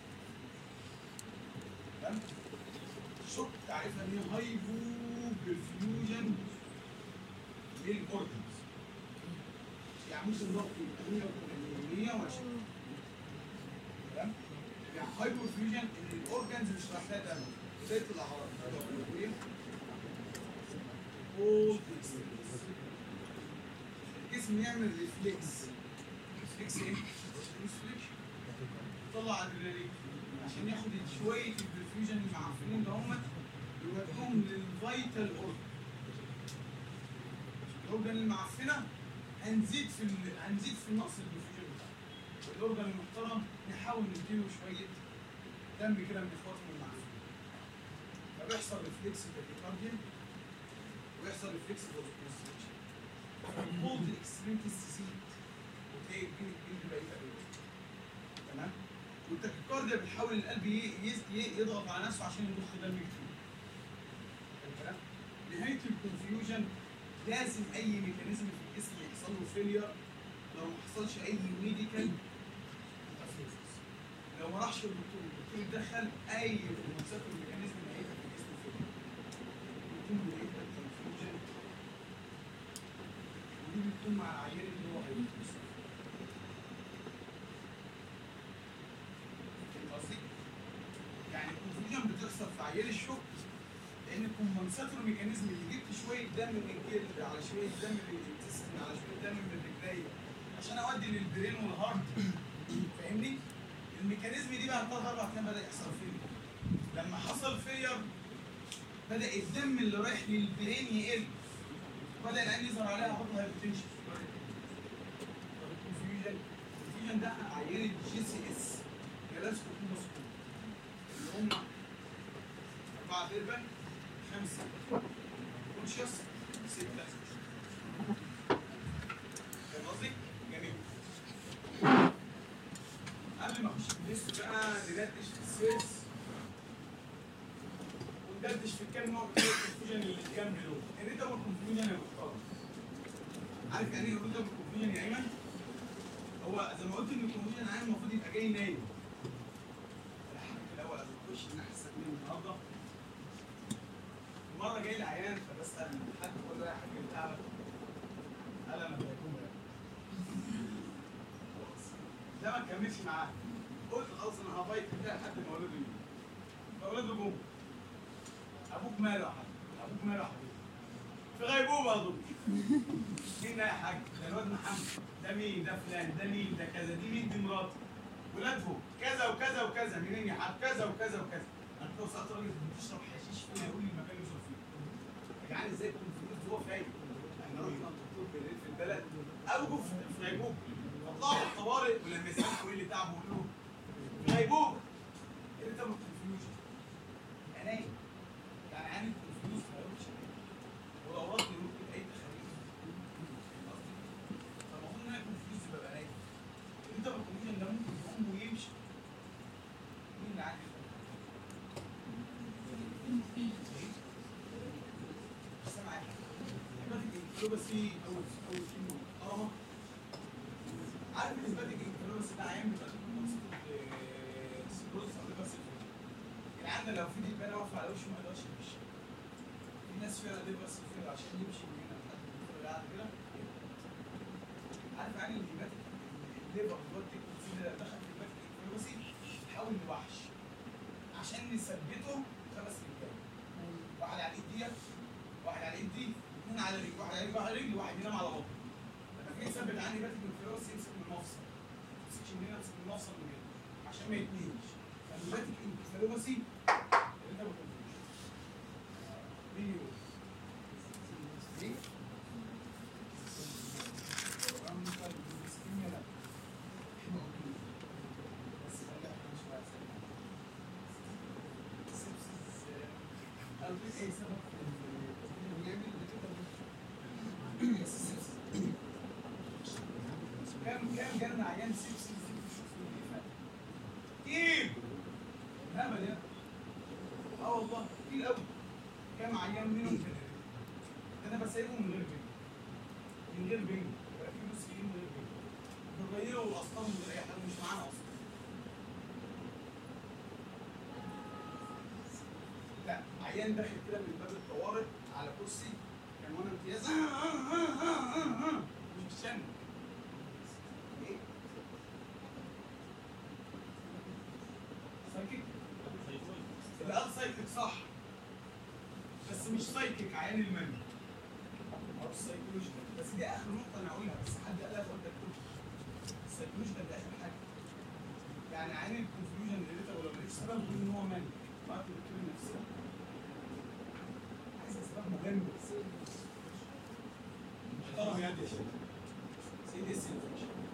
تمام شوك تعرفها ان هي هايبو برفيوجن للاورجنز يعني ممكن ضغط يبقى 180 120 تمام يعني هايبو برفيوجن ان الاورجنز مش راح لها دم بدايه الاعراض الأولية. Cold experience. الجسم يعمل ريفلكس ريفلكس ايه؟ ريفلكس طلع ادرينالين عشان ياخد شويه البرفيوجن المعفنين ده هم يودوهم للفيتال اورجن الاورجن المعفنه هنزيد في ال... هنزيد في نقص البرفيوجن بتاعه الاورجن المحترم نحاول نديله شويه دم كده من اخواتهم المعفن فبيحصل ريفلكس تاكيكارديا ويحصل ريفلكس بوزيتيف الكولد اكستريمتي تزيد وتلاقي الجين الجين بقى يتقل تمام والتاكيكارديا بتحاول القلب ي- يز- ي- يضغط على نفسه عشان يضخ دم كتير الكلام نهايه الكونفيوجن لازم اي ميكانيزم في الجسم يحصل له فيلير لو ما حصلش اي ميديكال لو ما راحش الدكتور الدكتور يتدخل اي منسات الميكانيزم نهايتها في الجسم فيلير بيكون نهايتها الكونفيوجن ودي بتكون مع العيان اللي هو هيموت فاهم قصدي؟ يعني الكونفيوجن بتحصل في عيان الشوك لان الكومبنساتور ميكانيزم اللي جبت شويه دم من الجلد على شويه دم من الانتستين على شويه دم من الرجليه عشان اودي للبرين والهارت فاهمني؟ الميكانيزم دي بعد ثلاث اربع ايام بدا يحصل فيلير لما حصل فيلير بدا الدم اللي رايح للبرين يقل بدا العين يظهر عليها هارت هايبرتنشن طب الكونفيوجن الكونفيوجن ده عيان الجي سي اس جلاس كوموسكوب اللي هم أربعة فيربال خمسة كونشيوس ستة فاهم قصدي؟ جميل قبل ما اخش في الليست بقى ندردش في السيلز وندردش في الكام نوع بتوع الكونفيوجن اللي جنب دول الريتابل كونفيوجن يا محترم عارف يعني ايه الريتابل كونفيوجن يا ايمن؟ هو زي ما قلت ان الكونفيوجن عام المفروض يبقى جاي نايم الحاجة في الاول قبل ما اخش ان احسن من النهارده مرة جاي لي عيان فبسأل حد بقول له يا حاج انت تعبك؟ قال انا بيكون ده ما كملش معاه قلت خلاص انا هبيت كده لحد ما ولده يجي فولاده جم ابوك ماله يا حاج؟ ابوك ماله يا حبيبي؟ في غيبوبه يا دكتور مين ده يا حاج؟ ده الواد محمد ده مين؟ ده فلان ده مين؟ ده كذا دي مين؟ دي مراته ولادهم كذا وكذا وكذا منين يا حاج؟ كذا وكذا وكذا انا كنت سالت راجل بتشرب حشيش فين يقول لي المكان اللي يشرب فيه يا جدعان ازاي يكون فلوس هو فايق احنا رحنا الدكتور بالليل في البلد ابو في في غيبوبه طلعوا الطوارئ ولما يسالوا ايه اللي تعبه يقول له في غيبوبه ايه اللي تعبه كونفيوجن يا نايم يعني عامل كونفيوز ما يقولش ولو رد يقول كده اي تخاريف قصدي فالمفروض ان انا كونفيوز يبقى نايم انت بالكونفيوجن ده ممكن يقوم ويمشي مين اللي عارف سامع حاجه الانكلوباسي او او كلمه محترمه عارف الاسباتيك انكلوباسي ده عيان بيبقى سيروز او ليفر سيلفير العيان ده لو في دبانه واقفه على وشه ما يقدرش يمشي في ناس فيها ليفر سيلفير عشان يمشي من هنا لحد الدكتور اللي قاعد كده عارف يعني الهيباتيك الليفر دلوقتي الكونسيل اللي دخل في الهيباتيك انكلوباسي حاول نوحش عشان نثبته خمس رجاله واحد على الايد ديت واحد على الايد دي اثنين على رجل واحد على رجل واحد على رجل واحد ينام على بطنه لما تيجي تثبت عندي باتيك بس يمسك من المفصل ما تمسكش من هنا تمسك من المفصل من هنا عشان ما يتنيش فالماتيك انكفالوباسي اللي انت ما تقولوش مين يقول؟ مين؟ بس خلي احنا مش بقى سيبسس قلبي ايه سبب بيعمل كده بس السيبسس كام كام جالنا عيان سيبسس كتير هبل يا اه والله كتير قوي كام عيان منهم كده انا بسيبهم من غير بنج من غير بنج يبقى في مسكين من غير بنج بغيروا الاصنام من غير اي حاجه مش معانا اصلا لا عيان داخل كده من باب الطوارئ على كرسي كان وانا امتياز آه آه آه آه آه آه. مش بتشن ايه سايكيك اللي قال سايكيك صح بس مش سايكيك عيان المني او السايكولوجيكال بس دي اخر نقطه انا هقولها بس حد قالها فقلت اكتبها السايكولوجيكال ده اخر حاجه يعني عين الكونفيوجن اللي انت ولو ماليش سبب قول ان هو مني بعد الدكتور النفسي عايز اسباب مهمه محترم يا دي سيدي السيدي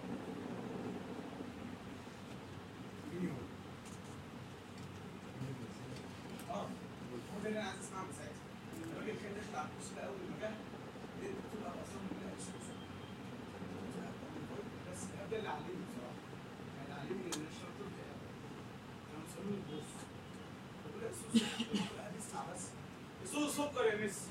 مين يقول؟ اه هو ده اللي انا عايز اسمعه من ساعتها ان الراجل كان داخل على الكرسي ده اول ما جه لقيت الدكتور ابو عصام بيقول لها اسكت بس ده اللي علمني بصراحه يعني علمني ان الشرط ده كانوا مسمينه البوس بقول لها اسكت قلت لها اسمع بس يسوق سكر يا ميسي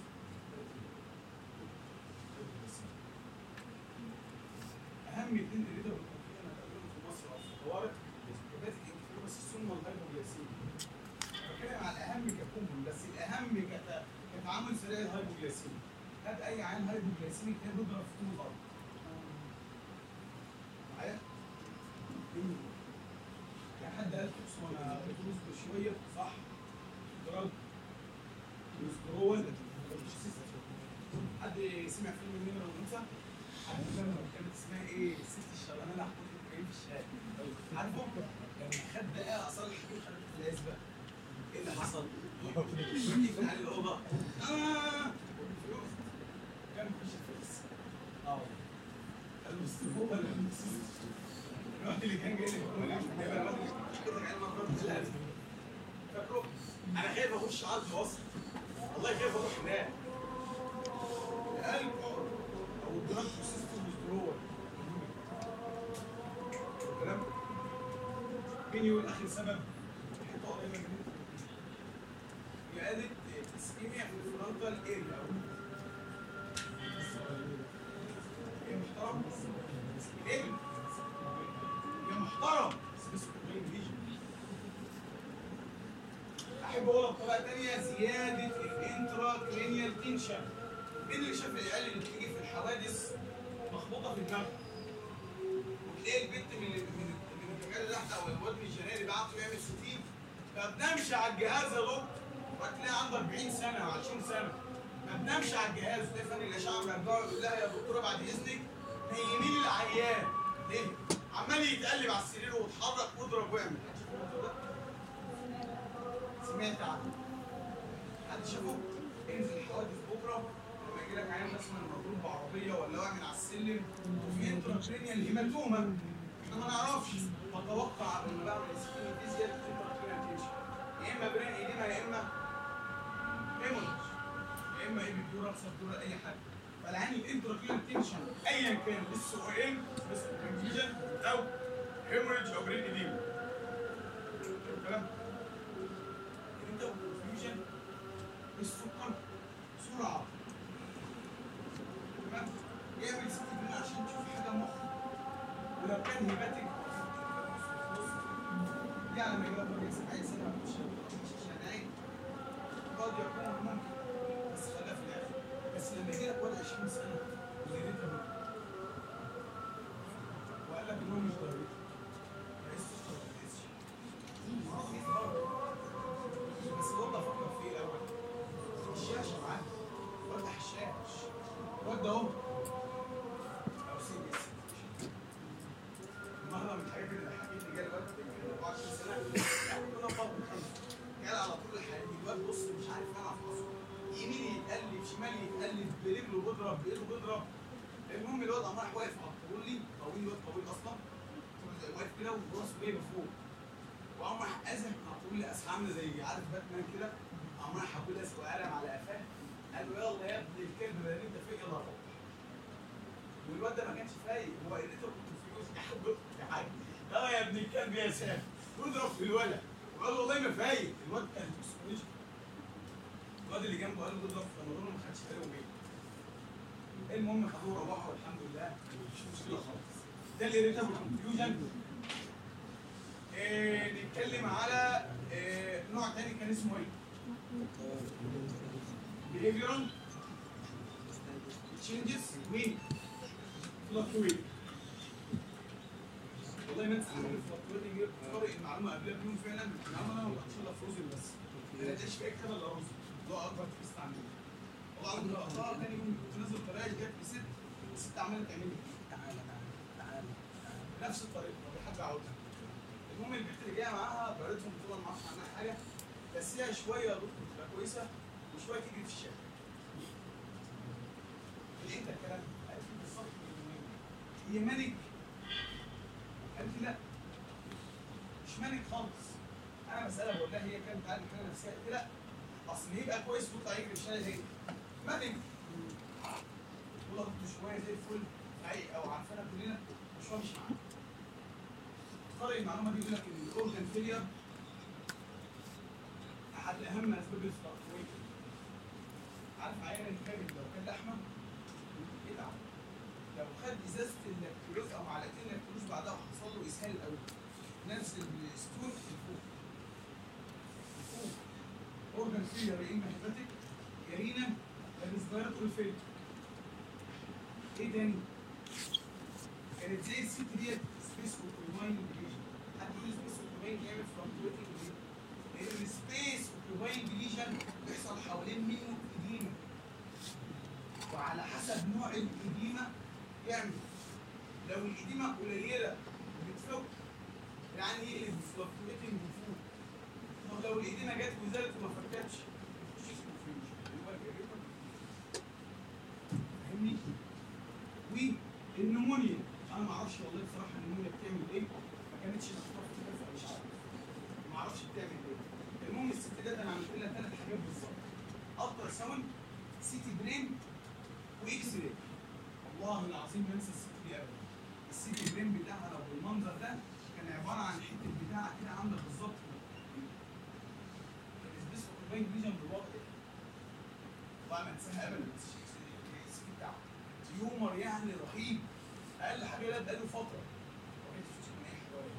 اهم اتنين اللي ده انا تقريبا في مصر او في الطوارئ هيباتيك انكفالوباس ثم الهايبوجلاسيميا بتكلم على الاهم ككومبون بس الاهم كت- كتعامل سريع الهايبوجلاسيميا هات اي عين هايبوجلاسيميك كان بيضرب في طول الارض معايا؟ مين؟ يعني حد قال تقص وانا بتوز بشويه صح؟ دراج وسكرول حد سمع فيلم النمر والانثى؟ حد فاهم كانت اسمها ايه؟ الست الشغلانه اللي حطت الكريم في الشارع عارفه؟ كان خد دقيقه اصلا الحكيم خدت في العزبه ايه اللي حصل؟ يجي على الاوضه اه كان في الفلوس اه قال له بس هو اللي الواحد اللي كان جاي لي هو اللي كان جايب الراجل اللي كان المفروض الازمه فاكره؟ انا خايف اخش عرض وسط والله خايف اروح هناك القلب او الدراج سيستم ويزدرول الكلام مين يقول اخر سبب؟ حته قريبه من إعادة اسكيميا في الفرونتال اريا يا محترم ايه يا محترم احب اقولها بطريقه ثانيه زياده الانترا كرينيال تنشن مين اللي شاف العيال اللي بتيجي في الحوادث مخبوطه في دماغها وتلاقي البنت من من من الرجال اللي تحت او الواد من الجنيه اللي بعته يعمل ستين ما بنامش على الجهاز يا دكتور وتلاقي عنده 40 سنه او 20 سنه ما بنامش على الجهاز وتلاقي فني الاشعه مرجعه يقول لها يا دكتوره بعد اذنك نيمي لي العيان ليه؟ عمال يتقلب على السرير ويتحرك واضرب واعمل سمعت عنه حد شافه؟ انزل الحوادث بكره لما يجي لك عيان مثلا مضروب بعربيه ولا واقع من على السلم وفي انتراكرينيال هيماتوما احنا ما نعرفش فتوقع لما بعمل سكين فيزيال انتراكرينيال تنشن يا اما برين ايديما يا اما هيموريج يا اما ايبيدورال سبدورال اي حاجه فالعين الانتراكرينيال تنشن ايا كان اس او ام بس كونفيجن او هيموريج او برين ايديما الكلام انت كونفيوجن السكر سرعه تمام يعمل ست جنيه عشان تشوف حاجه مخ ولو كان هيباتيك يعني لما يجي لك 70 سنه مش مش شناعي قد يكون ممكن بس خليها في الاخر بس لما يجي لك واد 20 سنه وزيادتها ممكن وقال لك ان هو مش ضروري ما يقيسش ما يقيسش ما هو في فرق. بس الواد ده افكر في ايه الاول؟ الشاشه معاه وافتح الشاشه الواد ده اهو او سيدي يمين يتقلب شمال يتقلب برجله بيضرب بايده بيضرب المهم الواد قام راح واقف على الطول لي طويل الواد طويل اصلا واقف كده وراسه جايبه فوق وقام راح ازح على الطول لي اسحه عامله زي عارف باتمان كده قام راح حاطط لي اسكو قلم على قفاه قال له يلا يا ابن الكلب ده انت فين يلا روح والواد ده ما كانش فايق هو قريته كنت فلوس يا حاج يا حاج يلا يا ابن الكلب يا سام واضرب في الولد وقال له والله ما فايق الواد كان مش الواد اللي جنبه قال له اضرب في رمضان وما خدش باله وجه المهم خدوه روحوا والحمد لله مش مشكله خالص ده اللي ريتابل كونفيوجن إيه نتكلم على إيه نوع تاني كان اسمه ايه؟ behavioral changes وين؟ fluctuate والله ما انسى حاجه fluctuating قارئ المعلومه قبلها بيوم فعلا المعلومه انا ما بقتش الا فروزن بس ما لقيتش فيها كتابه الا رز اللي هو اكبر تكست عندي والله انا كنت بقطعها تاني يوم كنت نازل الطريقه دي جت ست الست عماله تعمل لي تعالى تعالى تعالى نفس الطريقه طب يا حاج عاوزها المهم البنت اللي جايه معاها قريتهم طبعا ما اعرفش عنها حاجه بس هي شويه يا دكتور تبقى كويسه وشويه تيجي في الشارع لقيت الكلام قالت لي بالظبط هي ملك قالت لي لا مش ملك خالص انا بسالها بقول لها هي كانت عندي حاجه نفسيه قالت لي لا اصل يبقى كويس ويطلع يجري في الشارع زي ملك والله كنت شويه زي الفل حقيقي او عارفانا كلنا وشويه مش معانا قارئ المعلومه دي يقول لك ان الاورجن فيلير احد اهم اسباب الفلكتويت عارف عيان الكامل لو كان لحمه يتعب لو خد ازازه اللاكتولوز او معلقتين لاكتولوز بعدها وحصل له اسهال الاول نفس الستون الفوق الفوق اورجن فيلير يا اما هيباتيك يا رينا يا ريسبيراتوري فيلير ايه تاني؟ كانت زي الست ديت سبيس اوكيوباين ديليجن حد يقول سبيس اوكيوباين يعمل فلكتويتنج ليه؟ لان السبيس اوكيوباين ديليجن بيحصل حوالين منه اديمه وعلى حسب نوع الاديمه يعمل لو الاديمه قليله بتفك يعني يقلب فلكتويتنج لفوق طب لو الاديمه جت وزادت وما فكتش مش اسمه فيوجن اللي هو الجريمة. فاهمني؟ والنمونيا انا ما اعرفش والله بصراحه النمونيا بتعمل ايه ما كانتش مخطوطه في الكتاب فمش عارف ما اعرفش بتعمل ايه المهم الست ديت انا عملت لها ثلاث حاجات بالظبط الترا ساوند سي تي برين واكس راي والله العظيم ما انسى الست دي ابدا السي تي برين بتاعها لو بالمنظر ده كان عباره عن حته بتاعه كده عامله بالظبط الاسبيس اوكوباين فيجن بالواقع ده والله ما انساها ابدا بس السي تي بتاعها تيومر يعني رهيب اقل حاجه لا بقاله فتره وجيت في من اي حوالي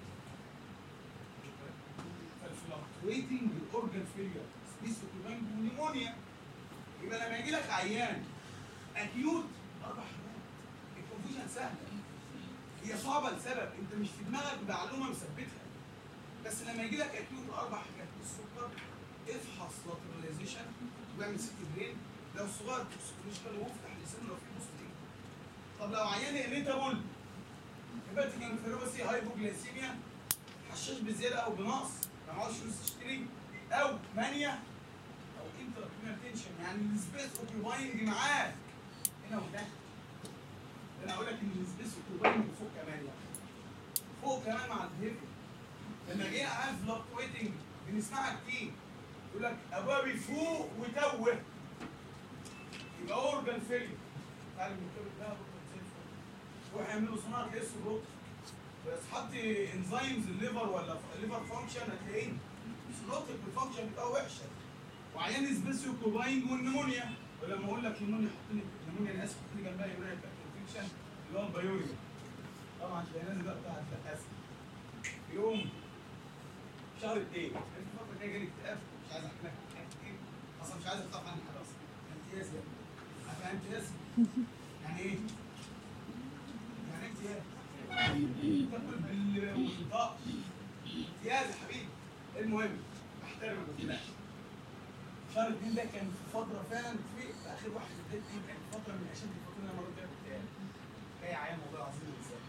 فالفلكتويتنج الاورجن فيلير سبيس اوكيبانج ونيمونيا يبقى لما يجي لك عيان اكيوت اربع حاجات الكونفيوجن سهله هي صعبه لسبب انت مش في دماغك معلومه مثبتها بس لما يجي لك اكيوت اربع حاجات السكر افحص لاتراليزيشن واعمل سيتي برين لو صغير توكسيكولوجيكال وافتح لسانه لو في بوست طب لو عيان اريتابل هيباتيك انفيروسي هايبوجليسيميا حشاش بزياده او بنقص ما معهوش فلوس يشتري او مانيا او انترا تنشن يعني السبيس اوكيباينج معاك هنا وده انا اقول لك ان السبيس اوكيباينج فوق كمان يعني فوق كمان مع البيهيفير لما جينا على الفلكتويتنج بنسمعها كتير يقول لك ابويا بيفوق وتوه يبقى اورجان فيلير تعالى المكتب ده روح يعملوا صناعه تلاقي السكروت بس حط انزيمز الليفر ولا الليفر فانكشن هتلاقيه سكروتك الفانكشن بتاعه وحشه وعيان سبيسيو كوباين والنمونيا ولما اقول لك نمونيا حط لي نمونيا انا اسف حط لي جنبها يوريا انفكشن اللي هو البايوريا طبعا تلاقي نازل بقى بتاع الاسف يوم شهر اثنين انت الفتره الجايه جالي اكتئاب مش عايز احكي لك ايه اصلا مش عايز اطلع عني حاجه اصلا امتياز يا ابني عارف امتياز يعني ايه؟ يعني امتياز تاكل بالمنطقه امتياز يا حبيبي المهم احترمك ما تقلقش شهر اثنين ده كان في فتره فعلا في في اخر واحد في اثنين كان فتره من اشد الفترات اللي انا مريت فيها باكتئاب جاي عيان والله العظيم الانسان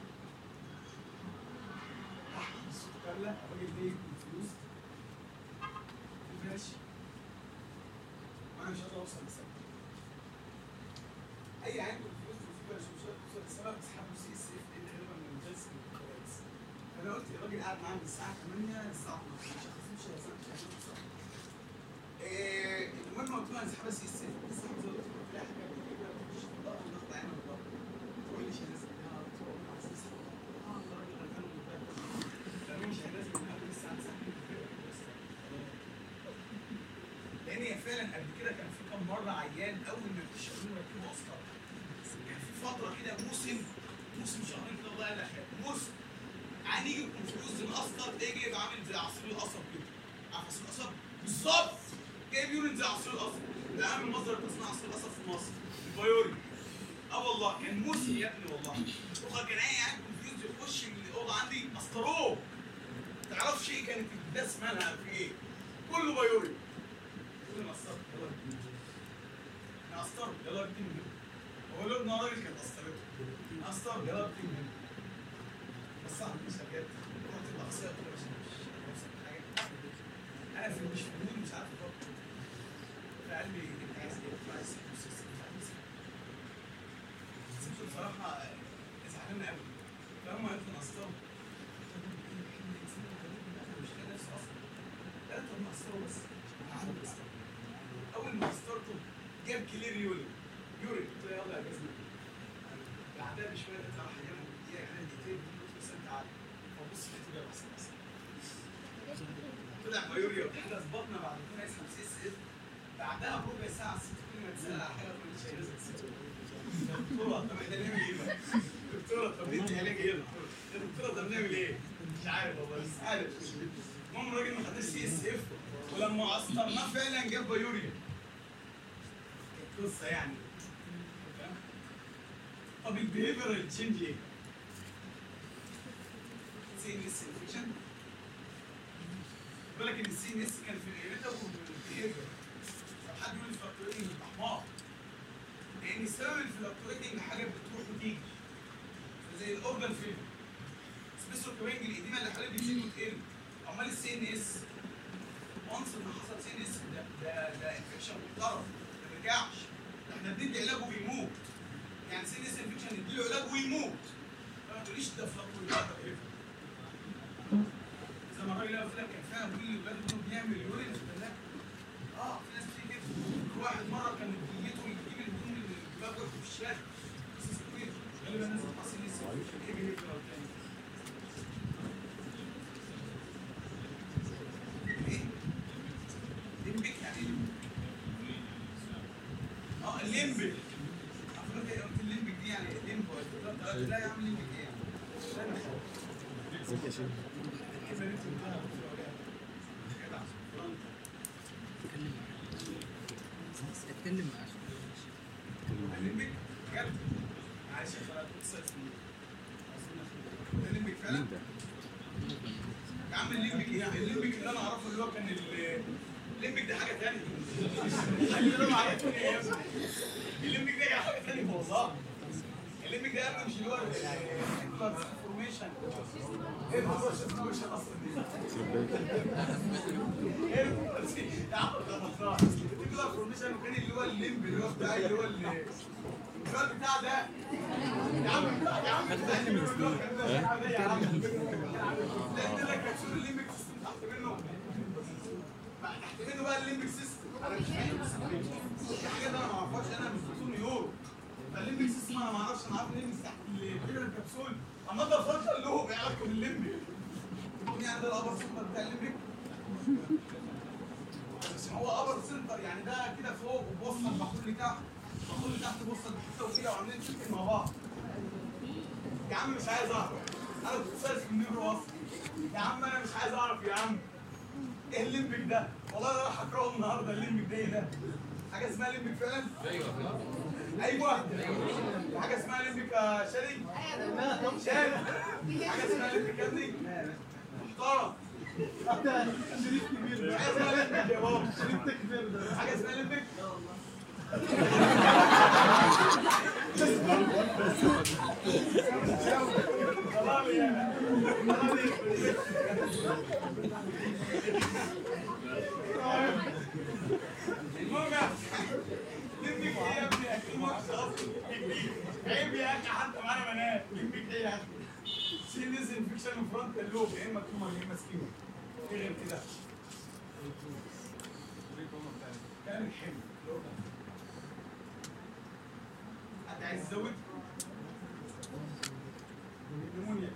تحت الصوت كامله الراجل ده يجيب فلوس ماشي انا مش قادر اوصل للسبب اي عين كونفيوز وفيبر مش قادر توصل للسبب اسحبوا سي اس اف اللي غالبا من جلسه الكويس انا قلت الراجل قاعد معايا من الساعه 8 للساعه 12 مش هخصمش يا سنه مش هخصمش إيه، المهم قلت له هنسحبها سي اس اف بس زي ما قلت له في حاجه بتجيبها مش ضغط ضغط عين الضغط تقول لي مش هنزل منها تقول لي عايز تسحب اه الراجل غلبان ومتأكد. لا مش هنزل منها لسه هنسحب لان هي فعلا قبل كده كان في كام مره عيان اول ما يخش يقولوا ركبوا اسطر كان في فتره كده موسم موسم شهرين كده والله لا خير موسم عن يجي كونفيوز الاسطر ده جايب عامل زي عصير القصب كده عارف عصير القصب بالظبط جايب يورين زي عصير القصب ده اهم مصدر تصنيع عصير القصب في مصر البيوري اه والله كان موسم يا ابني والله هو كان اي عيان كونفيوز يخش من الاوضه عندي مسطروه تعرفش ايه كانت الداس مالها في ايه كله بيوري كل ما قصرت يلا بتنجم انا قصرت يلا بتنجم هو له ابن راجل كانت قصرته قصرت يلا بتنجم بس صح مش حاجات رحت الاقصى قلت له مش مش هوصل حاجه انا في مش في المود مش عارف افكر فقال لي انت عايز ايه؟ قلت له عايز سيكو سيكو مش عارف سيكو سيكو بصراحه زعلان قوي فهم قالت لي قصرت مش لاقي نفسي اصلا قالت طب ما قصره بس عامل قصره اول ما قصرته جاب كلير يوري يوري قلت له يلا يا جزمه بعدها بشويه لقيت راح ينام دقيقه كمان دقيقتين قلت له استنى تعالى فبص لقيته جاب احسن احسن طلع مايوريا واحنا ظبطنا بعد كده يسحب سي اس اف بعدها بربع ساعه الست كل ما تسال على حاجه كل شيء لازم تسال دكتوره طب احنا نعمل ايه بقى؟ دكتوره طب ندي علاج ايه يا دكتوره؟ يا دكتوره طب نعمل ايه؟ مش عارف والله بس عارف المهم الراجل ما خدش سي اس اف ولما قسطرناه فعلا جاب بايوريا كانت قصه يعني فاهم؟ طب البيهيفيرال تشينج ايه؟ سي ان اس انفكشن بيقول لك ان السي ان اس كان في الاريتا والبيهيفير طب حد يقول الفلكتويتنج احمر لان السبب الفلكتويتنج حاجات بتروح وتيجي زي الاورجن فيلم سبيسو كوينج الاديمه اللي حواليه بتزيد وتقل امال السي ان اس وانس ما حصل سي ان اس ده ده ده انفكشن محترم ما بيرجعش ده احنا بندي علاج وبيموت يعني سي ان اس انفكشن نديله علاج ويموت فما تقوليش ده فلكتويتنج زي ما الراجل اللي قلت لك كان فاهم بيقول لي ولاده انه بيعمل يورين لا اه في ناس بتيجي كده في واحد مره كان نيته يجيب الهدوم من الباب ويحطه في الشارع بس كتير غالبا نازل حاصل لسه ايه بيهيفير تاني ايه؟ ليمبك يعني ايه؟ اه الليمبك عارف ايه قلت الليمبك دي يعني الليمب لا يا عم الليمبك ايه يعني؟ لا انا خالص ازيك يا شيخ اتكلم معاه الليمبك بجد معلش يا اخي كنت صيف ده الليمبك فعلا مين ده؟ يا عم الليمبك ايه الليمبك اللي انا اعرفه اللي هو كان ال- الليمبك ده حاجه ثانيه اللي انا اعرفه ايه يا ابني الليمبك ده كان حاجه ثانيه والله الليمبك ده يا ابني مش اللي هو الفورميشن ايه الفورميشن اصلا دي؟ ايه الفورميشن؟ يا عم ده مصنع كده الفورميشن وكان اللي هو الليمب اللي هو بتاع اللي هو ال- اللي هو البتاع ده يا عم يا عم بتاع اللي هو البتاع ده يا عم لان لك كبسول الليمبك سيستم تحت منه تحت منه بقى الليمبك سيستم انا مش فاهم في حاجات انا ما اعرفهاش انا مش دكتور نيورو فالليمبك سيستم انا ما اعرفش انا عارف الليمبك تحت الفكره الكبسول اما ده فرق اللي هو بيعرف بالليمبك يعني ده الابر سنتر بتاع الليمبك بس هو ابر سنتر يعني ده كده فوق وبوصل المحلول لتحت المحلول لتحت بوصل لحته وكده وعاملين سلك مع بعض يا عم مش عايز اعرف انا كنت سايس في النيورو اصلا يا عم انا مش عايز اعرف يا عم ايه الليمبك ده؟ والله انا رايح اقراه النهارده الليمبك ده ايه ده؟ حاجه اسمها ليمبك فعلا؟ ايوه ايوه حاجه اسمها ليمبك يا شادي؟ شادي حاجه اسمها ليمبك يا ابني؟ محترم شريف كبير حاجه اسمها ليمبك يا بابا شريف كبير حاجه اسمها ليمبك؟ طلع لي انا طلع لي المهم يا لمك ايه يا ابني اكلمك اصلا عيب يا اخي حتى معانا بنات لمك ايه يا اخي سي نزل انفكشن فرونت اللوب يا اما تومر يا اما سكيمو ايه غير كده كان الحمل حد عايز يزود نمونيا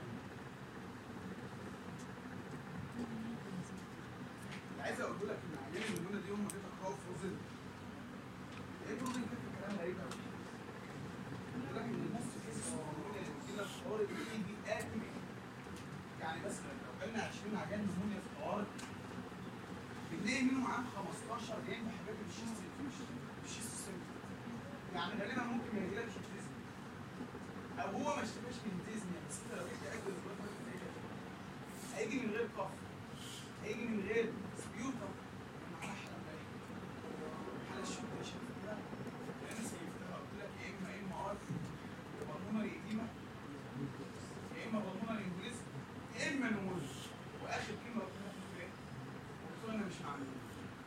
عايز اقول لك ان عيان النمونه دي يوم ما جيت اقراه في وزن ايه بروزن كده كلام غريب قوي قلت لك ان الناس في كيس النمونيا اللي بتجيلنا في طوارئ بتيجي دي اتمي يعني مثلا لو جالنا 20 عيان نمونيا في الطوارئ بنلاقي منهم عام 15 جايين بحاجات الشيست الشيست سيمتوم يعني غالبا ممكن ما يجيلكش ديزني او هو ما اشتكاش من ديزني بس انت لو جيت تاكل الوجبه هيجي من غير كف هيجي من غير سبيوتر معاه حاله امبارح حاله الشوكه يا شباب كده انا سيفتها قلت لك يا اما يا اما ار بالمونري ايديما يا اما بالمونري انجليزي يا اما نمونيا واخر كلمه قلت لها في ايه؟ قلت له انا مش مع النمونيا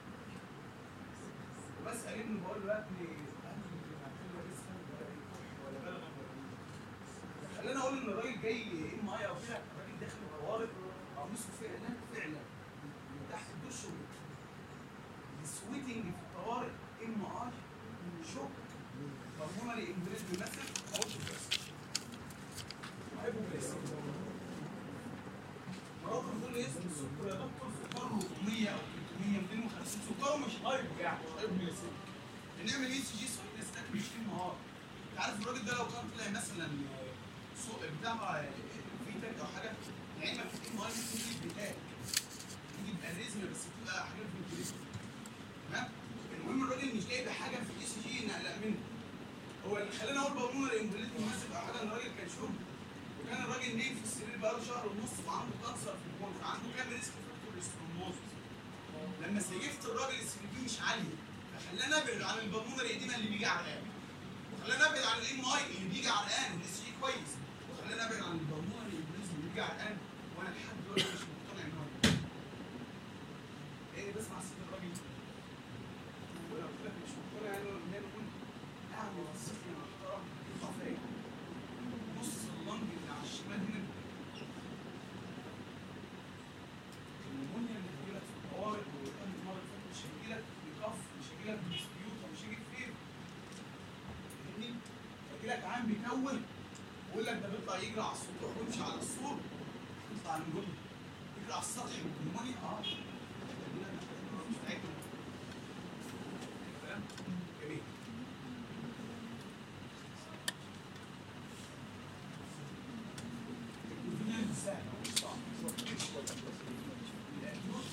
وبسال ابني بقول له يا ابني خلينا اقول ان الراجل جاي ام اي او كده الراجل داخل طوارئ قميصه فعلا فعلا من تحت الدش السويتنج في الطوارئ ام اي شوك هرمونالي انجليز بيمثل اوت بس هايبوبلاسيا مراته بتقول لي اسم السكر يا دكتور سكره 400 او 300 250 سكره مش هايبو يعني مش هايبوبلاسيا بنعمل اي سي جي سويتنس تاكل 20 نهار انت عارف الراجل ده لو كان طلع مثلا سوق بتاع فيتك او حاجه لعلمك في ام اي ممكن يجيب بتاعك يجيب اريزما بس بتبقى حاجات في الجليد تمام المهم الراجل مش جايب حاجه في الاي سي جي نقلق منه هو اللي خلاني اقول بالمونر امبوليت مناسب او حاجه ان الراجل كان شرب وكان الراجل نايم في السرير بقاله شهر ونص وعنده كانسر في المخ عنده كام ريسك فاكتور الاستروموزس لما سيفت الراجل السي بي مش عاليه فخلاني ابعد عن البلمونر ايديما اللي بيجي عرقان وخلاني ابعد عن الام اي اللي بيجي عرقان الاس جي كويس وخلاني ابعد عن البلمونر الانجليزي اللي بيجي عرقان وانا لحد دلوقتي مش مقتنع ان هو بيجي. لاني بسمع صوت الراجل ولو قلت لك مش مقتنع يعني ان انا اقول اعمل الصوت يا محترم يطلع فيا نص اللنج اللي على الشمال هنا النمونيا اللي هتجيلك في الطوارئ والقلب المرض اللي فات مش هيجيلك بكف مش هيجيلك بسبيوت مش هيجي فين فاهمني؟ هيجيلك عام بيكون ويقول لك ده بيطلع يجري على السطوح ويمشي على السور يطلع النمونيا يجري على السطح النمونيا اه مش بتاعتنا تمام؟ جميل الكونفينينس سهل مش صعب الأكيوت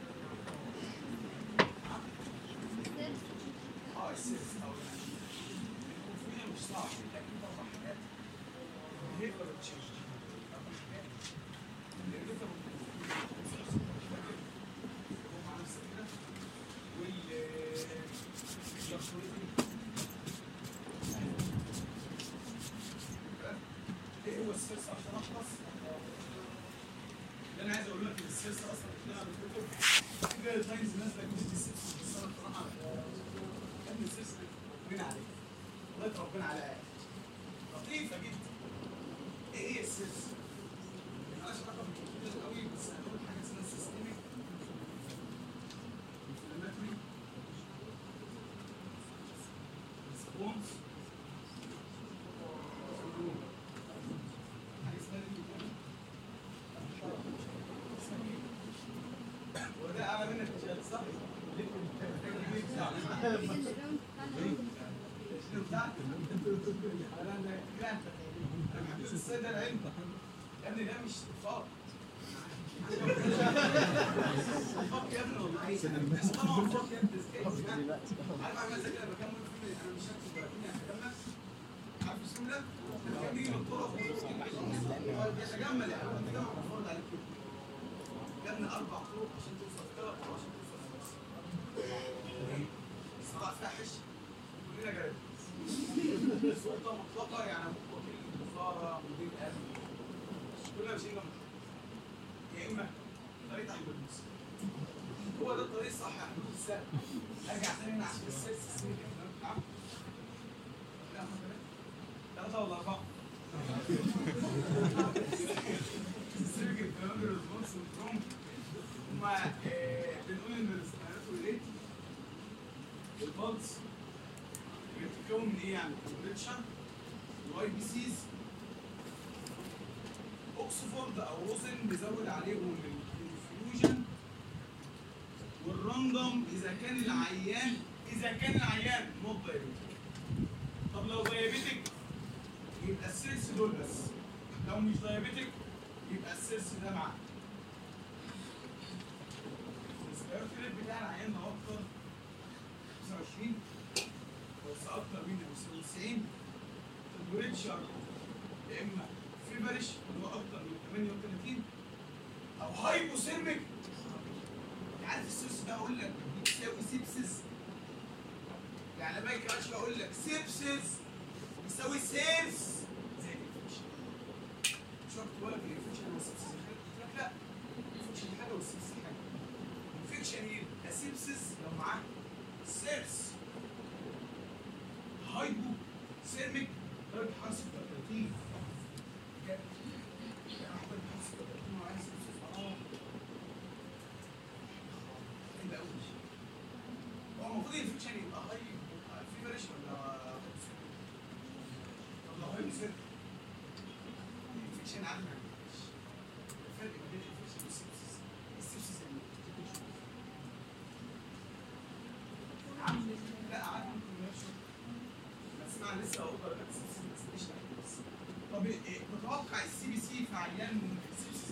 اه السيرس او الكونفينينس مش صعب الأكيوت أربع حاجات الهيبر تشينج أربع حاجات الهيبر مع نفسك كده وال ايه هو السيرس عشان اخلص اللي انا عايز اقول لك ان السيرس اصلا بتلاقيها في الكتب في جايد لاينز نازله جديد السيرس بس انا بصراحه يا ابني السيرس ربنا عليك والله ربنا على ايه لطيفه جدا ايه هي السيرس؟ انا شرحها في الكتب قوي بس هنقول حاجه اسمها سيستميك inflammatory response syndrome. حاجة اسمها دي اسمها ايه؟ هو ده اعلى منك يا شباب صح؟ شنو بتاعك؟ انا انا جرانت انا حبيت الصيد ده العلم يا ابني ده مش استغفار فك يا ابني والله طبعا فك يا ابني عارف عامل زي كده بكمل فيلم انا مش هكتب بلكوني هتجمل عارف الاسم ده؟ كان بيجي من الطرق بيتجمل يعني هو بيتجمع مفروض عليك كده يا ابني اربع طرق عشان توصل ثلاث طرق عشان توصل لمصر الصراع فيها حش كلنا جرينا سلطه مطلقه يعني ابوك وكيل وزاره مدير امن كلنا ماشيين جنب بعض. يا اما طريق تحت النص هو هو ده الطريق الصح يا حبيبي السهل ارجع تاني من عشان السيرس السنين نعم لا هم ثلاثة ثلاثة ولا أربعة؟ السيرك الكلام ريسبونس سندروم هما آه، بنقول إن الريسبيراتوري ريت البلس بتتكون من إيه يعني؟ تمبريتشر واي بي سيز اوكسفورد او روزن بيزود عليهم الانفيوجن والراندوم اذا كان العيان اذا كان العيان نوت دايابيتك طب لو دايابيتك يبقى السيرس دول بس لو مش دايابيتك يبقى السيرس ده معاه السبيرتريت بتاع العيان ده اكتر 25 بس اكتر من 90 تمبريتشر يا اما فيفرش اللي هو اكتر من 38 او هايبوثيرميك عارف السوس ده اقول لك بيساوي سيبسس يعني ما ينفعش اقول لك سيبسس بيساوي سيرس زي الانفكشن مش وقت ولا في الانفكشن هو سيبسس قلت لك لا الانفكشن حاجه والسيبسس حاجه الانفكشن يبقى سيبسس لو معاه سيرس هايبو سيرميك درجه حراره 36 جاب يا احمد حراره 36 وعايز سيبسس اه حلو قوي هو المفروض الانفكشن يبقى هاي فيفرش ولا طب لو هاي سيرميك الانفكشن عادي ما يعملش الفرق ما بين الانفكشن والسيبسس السيبسس اللي عم لا عادي ممكن يمشي اسمع لسه اوفر بس مش بس طب إيه متوقع السي بي سي في عيان السيبسس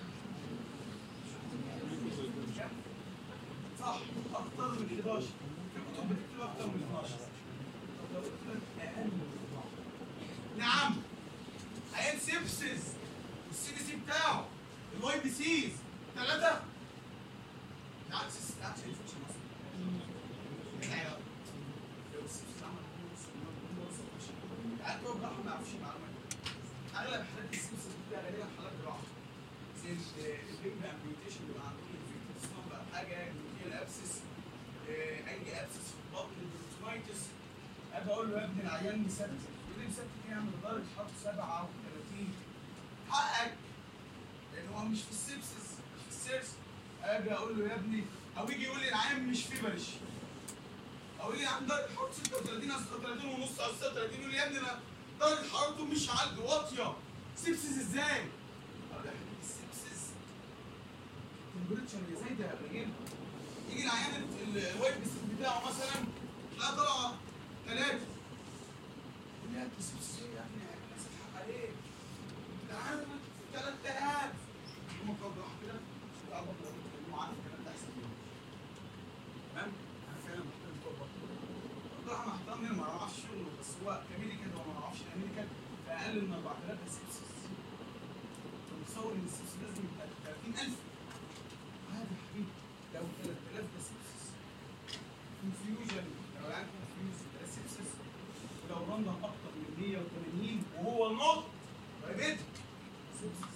صح اكتر من 11 في كتب بتكتب اكتر من 12 طب لو قلت لك اقل من 12 نعم عيان سيبسس السي بي سي بتاعه الواي بي سيز ثلاثة العكس العكس الانفكشن اصلا العيان لو السيبسس عمل نص نص قاعد جوه الجراحه ما يعرفش المعلومات اغلب حالات السيبسس بتبقى غالبا حالات جراحه زي البيج امبيوتيشن اللي عندهم انفكتد ستومب او حاجه جلوتيال ابسس اي ابسس في البطن البروتونايتس اجي اقول له يا ابني العيان مسبت يقول لي مسبت ايه يعمل درجه حرارته 37 حقك لان هو مش في السبسس مش في السيرس اجي اقول له يا ابني او يجي يقول لي العيان مش فيبرش اقول لي عم درجه حرارته 36 او 36 ونص او 36 يقول لي يا ابني انا درجه حرارته مش عاليه واطيه سبسس ازاي؟ اقول له يا حبيبي السبسس التمبريتشر اللي زايده يا رجاله يجي العيان ال- ال- الوايت بيس بتاعه مثلا تلاقيها طالعه ثلاثه يقول لي يا ابني السبسس ايه يا ابني الناس تضحك عليك ده عامل 3000 هم كانوا راح كده يقعد بطل عارف الكلام ده احسن مني تمام انا فعلا محتاج اتوقف راح محترم ما اعرفش شغله بس هو كميديكال هو ما اعرفش الامريكان فاقل من 4000 سبسس متصور ان السبسس لازم يبقى 30000 عادي يا حبيبي لو 3000 ده سبسس كونفيوجن لو العيان كونفيوز ده سبسس ولو راندم اكتر من 180 وهو نوت دايبيتك سبسس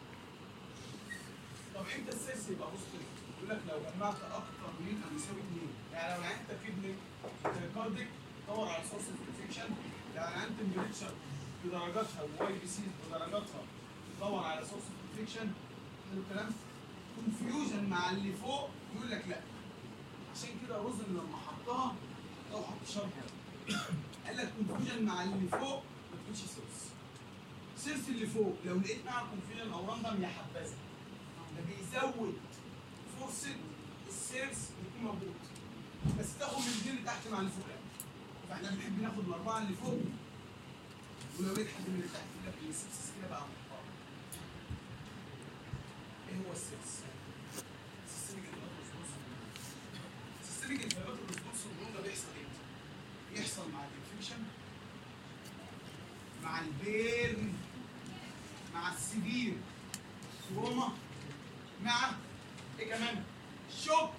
طب امتى السيرس يبقى بوزيتيف؟ يقول لك لو جمعت اكتر من او يساوي 2 يعني لو العيان كدني كارديك دور على سورس انفكشن لو العيان تمبريتشر بدرجاتها والواي بي سي بدرجاتها دور على سورس انفكشن حلو الكلام كونفيوجن مع اللي فوق يقول لك لا عشان كده روزن لما حطها لو حط شرط قال لك كونفيوجن مع اللي فوق ما تقولش سيرس سيرس اللي فوق لو لقيت معاه كونفيوجن او راندم يا حبذا ده بيزود فرصه السيرس يكون موجود بس تاخد من الاثنين اللي تحت مع اللي فوق لا فاحنا بنحب ناخد الاربعه اللي فوق ولو لقيت حد من اللي تحت يقول لك ان السيرس كده بقى محترم ايه هو السيرس؟ سيستميك انفلاماتوري ريسبونس سيستميك انفلاماتوري ريسبونس ده بيحصل امتى؟ بيحصل مع الانفكشن مع البيرن مع السبير تروما مع ايه كمان؟ شوك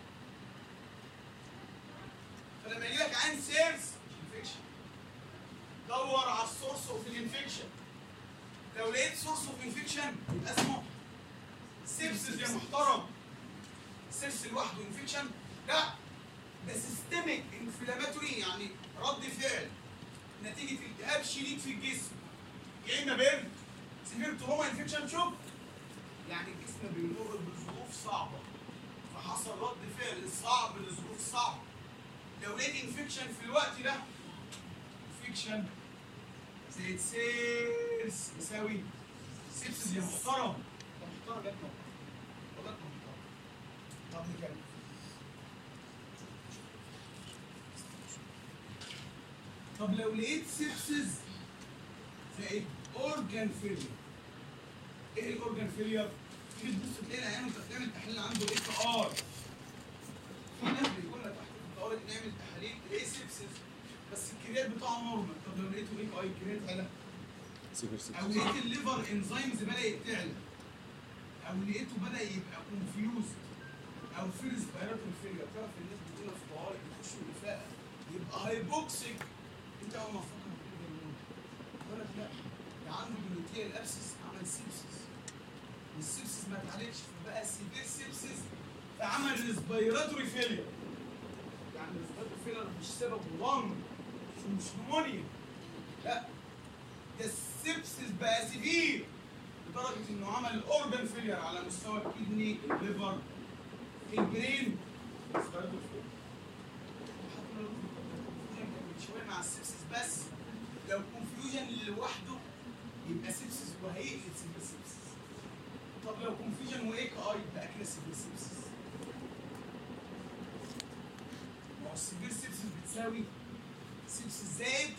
فلما يجي لك عين سيرس انفكشن دور على السورس اوف الانفكشن لو لقيت سورس اوف انفكشن يبقى اسمه سيبسس يا محترم سيرس لوحده انفكشن لا ده سيستميك انفلاماتوري يعني رد فعل نتيجه التهاب شديد في الجسم يا اما بيرد سيفير تروما انفكشن شوك يعني الجسم بيمر بظروف صعبه فحصل رد فعل صعب لظروف صعبه لو لقيت انفكشن في الوقت ده انفكشن زي سيرس يساوي سيبسس يا محترم انت محترم يا ابني والله انت محترم طب نكمل طب لو لقيت سيبسس زائد اورجان فيلير ايه الاورجان فيلير؟ تيجي تبص تلاقي العيان وانت بتعمل تحليل عنده اف ار في ناس بيقول لك تحت الطوارئ نعمل تحاليل تلاقيه سيبسس بس الكريات بتاعه نورمال طب لو لقيته ايه اي الكريات على او لقيت الليفر انزيمز بدات تعلى او لقيته بدا يبقى كونفيوز او في ريسبيراتوري فيلير تعرف الناس بتقول في طوارئ بيخشوا نفاق يبقى هايبوكسيك انت اول ما تفكر كده يقول لك لا ده عنده جلوتيال ابسس عمل سيبسس والسيبسس ما اتعالجش فبقى سيفير سيبسس فعمل ريسبيراتوري فيلير يعني الريسبيراتوري فيلير مش سبب لنج مش نمونيا لا ده السبسس بقى سيفير لدرجه انه عمل اورجان فيلير على مستوى الكدني الليفر البرين ريسبيراتوري فيلير حتى لو كان شويه مع السبسس بس لو كونفيوجن لوحده يبقى سبسس وهيقلب سيفير سبسس طب لو كونفيوجن وايك اي يبقى كده سيفير سبسس ما هو السيفير سبسس بتساوي سبسس زائد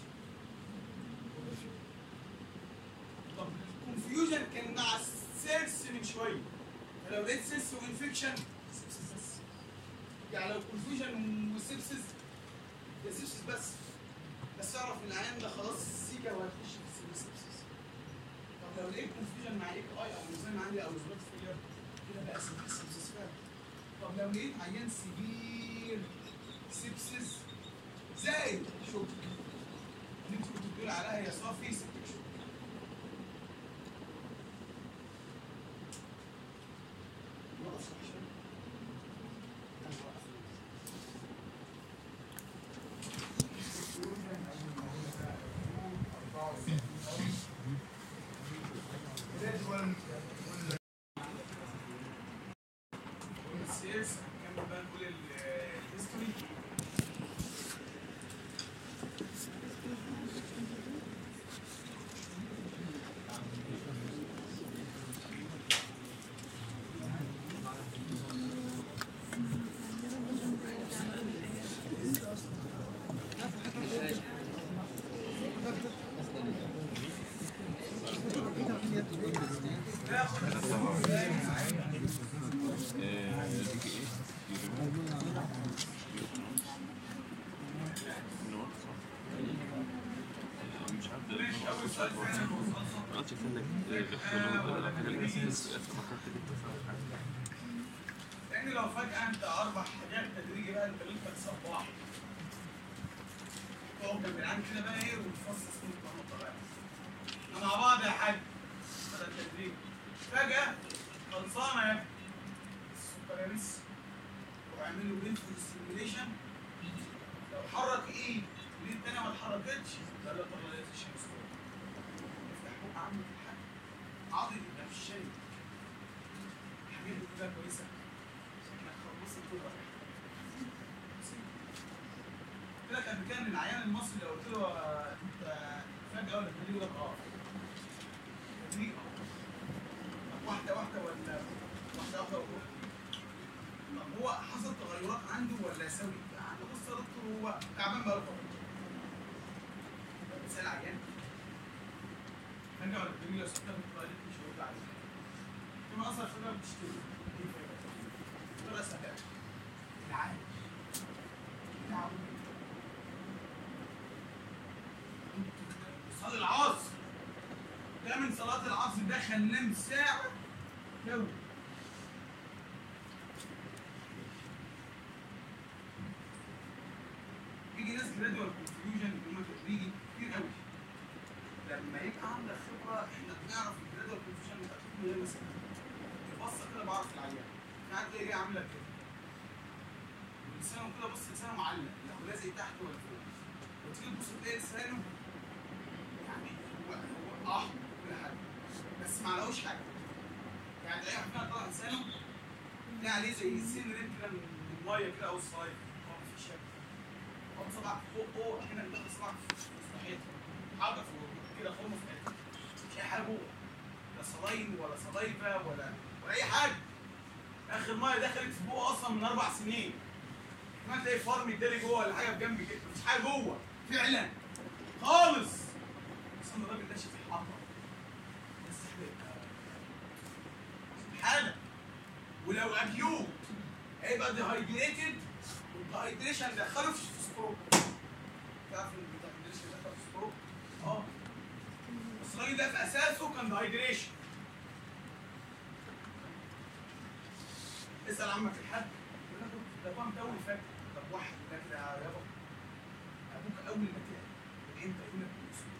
طب الكونفيوجن كان مع السيرس من شويه فلو لقيت سيرس وانفكشن سبسس بس يعني لو كونفيوجن وسبسس ده سبسس بس بس اعرف ان العيان ده خلاص سيكا وهتخش في السيرس سبسس طب لو لقيت كونفيوجن مع ايك اي او انزيم عندي او زبط فيلر كده بقى سيفير سبسس فعلا طب لو لقيت عيان سيفير سبسس زائد شوك اللي انت كنت بتقول عليها يا صافي سبتك شوك وقف صح شوية. أنا واقف. السيرس هنكمل بقى نقول ال- الهيستوري مش عارف ده ما قلتش انك الحاجه اللي جت فكرت جدا لان لو فجاه انت اربع حاجات تدريجي بقى انت ليك صباح تقعد جنب العين كده بقى ايه وتفصص كل النقطه بقى احنا مع بعض يا حاج هذا التدريج فجاه خلصانه يا ابني السوبرانيس واعمل له بينفو ستيميوليشن لو حرك ايد والايد التانيه ما اتحركتش لا لا طلع لازم الشمس افتح بق عمك الحاج عاضل يبقى مش شايف الحاجات دي كلها كويسه شكلك خلصت كده قلت لك قبل كده ان العيان المصري لو قلت له آه، انت فجاه ولا تدريج يقول لك اه تدريج اه طب واحده واحده ولا واحده واحده ولا طب هو حصل تغيرات عنده ولا سوي؟ يعني بص يا دكتور هو تعبان بقاله فتره بتسال عيان فجاه ولا تدريج لو سبتها بتبقى قالت لي مش هرد عليك كنا اصلا فجاه بتشتري ايه فجاه؟ قلت له اسال العالم العالم صلي العصر ده من صلاة العصر دخل نام ساعة جو يجي ناس جرادوال كونفيوجن اللي هم تدريجي كتير قوي لما يبقى عندك خبرة احنا بنعرف الجرادوال كونفيوجن بتاعتكم هي مثلا بصة كده بعرف العيان يعني تلاقي جاي عاملة كده لسانه كده بص لسانه معلق لو لازق تحت ولا فوق وتيجي تبص تلاقي لسانه يعني هو هو اه كل حاجه بس ما عليهوش حاجه يعني تلاقي واحد فينا طلع لسانه تلاقي عليه زي سن ريم كده من من الميه كده او الصاير هو مفيش حاجه هو صبعك فوق فوق احنا اللي داخل صبعك في في ناحيته حاجه فوق كده خرمه في حته مش اي حاجه جوه لا صلاين ولا صلايفه ولا ولا اي حاجه اخر ميه دخلت في بوقه اصلا من اربع سنين ما تلاقي فارم يداري جوه ولا حاجه في جنب كده مفيش حاجه جوه فعلا خالص بس انا الراجل ده شايف الحطه بس حاله ولو ابيوت هيبقى ديهايدريتد والديهايدريشن دخله في ستروك تعرف ان الديهايدريشن دخل في ستروك اه بس الراجل ده في اساسه كان ديهايدريشن اسال عمك الحاج يقول لك ده بقى مدون فاكر طب واحد ده كده يا يابا ابوك اول ما تعب انت يقول لك الاسبوع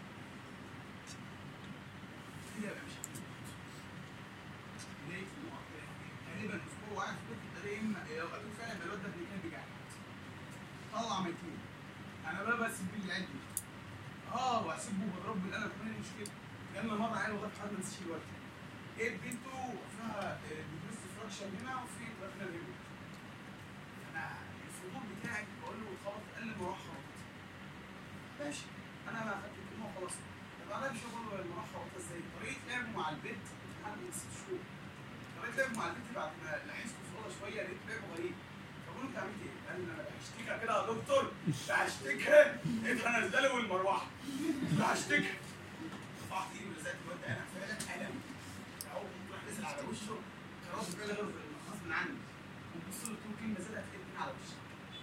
كده يبقى مش هتموت. ليه؟ غالبا اسبوع واحد في بيت الطريق اما لو ابوك فعلا يبقى الواد ده اللي كان بيجعل طلع ميتين انا بقى بسيب بيه العيال دي اه واسيبه بضرب بالقلم كمان إيه المشكله جالنا مره عيال لغايه حد ما نسيش الواد ايه بنته فيها بيدرس فراكشن هنا وفي ركنه هنا انا الفضول بتاعي بقول له خلاص قال لي المروحه خبطت ماشي انا ما اخدت الكلمه وخلاص طب انا مش هقول له المروحه خبطت ازاي طريقه لعبه مع البنت لحد من ست شهور طريقه لعبه مع البنت بعد ما لاحظت في الاوضه شويه لقيت لعبه غريب فبقول له انت عملت ايه؟ قال لي انا هشتكي كده يا دكتور ده هشتكي انت نزله المروحه ده هشتكي رفعت ايدي ولزقت الواد ده انا فعلا الم اهو راح نزل على وشه خلاص كده غصب غصب عني وبص له تقول كلمه زادت هتقلب على وشي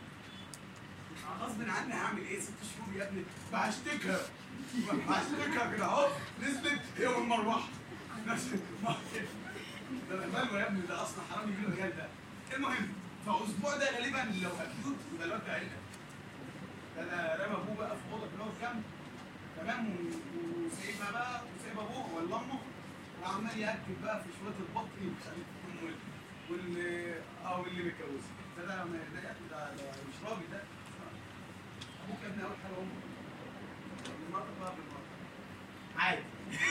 غصب عني هعمل ايه ست شهور يا ابني بهشتكها بهشتكها كده اهو نزلت هي والمروحه نفس ما- ده انا ماله يا ابني ده اصلا حرام يجي له الرجال ده المهم فالاسبوع ده غالبا لو اكيوت يبقى الواد ده علقه ده انا رمى ابوه بقى في اوضه كده في جنب تمام و- وسايبها بقى وسايب ابوه ولا امه وعمال ياكل بقى في شويه البط وال وال او اللي متجوز ده ده ما- ده ياكل ده ده مش راجل ده ابوك يا ابني اول حاجه امك بالمره بقى بالمره عادي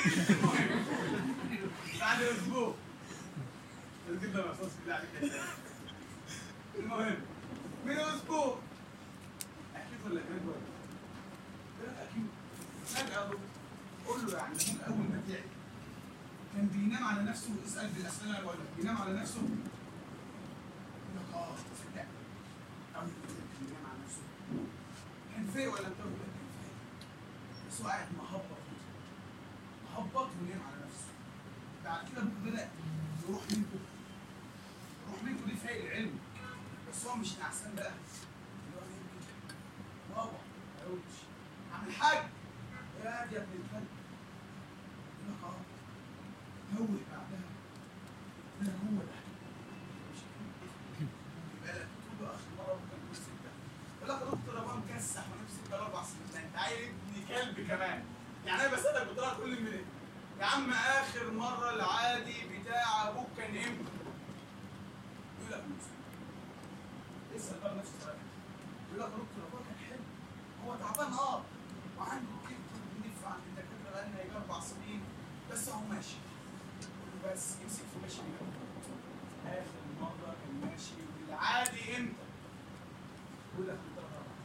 بعد اسبوع نجيب لنا رصاص بالله عليك يا سلام. المهم من اسبوع اكيد ولا كده ولا لا اكيد فجاه ابوك قول له يعني ابوك اول ما تعب كان بينام على نفسه اسال بالاسئله اللي بقولها بينام على نفسه يقول لك اه تصدق اول ما تعب كان بينام على نفسه كان فايق ولا بتاع كان فايق بس هو قاعد مهبط مهبط ونام على نفسه بعد كده ابوك بدا يروح منكم يروح منكم دي فايق العلم بس هو مش نعسان بقى اللي هو يمكن بابا ما يقولش عامل حاج يا دي يا ابن الكلب يقول لك اه هو بعدها لا هو ده مش كده. يبقى لك تقول له اخر مره ممكن تقول سته يقول لك يا دكتور ابويا مكسح ونفسي ست اربع سنين ده انت عيل ابن كلب كمان يعني انا بسالك بطريقه كل من يا عم اخر مره العادي بتاع ابوك كان امتى؟ يقول لك موسى اسال بقى نفس السؤال يقول لك يا دكتور ابويا كان حلو هو تعبان اه وعنده كبد ونف عند الدكاتره بقى لنا يجي اربع سنين بس هو ماشي قول له بس امسك في ماشي من الأول. اخر مره كان ماشي بالعادي امتى؟ يقول لك من ثلاث اربع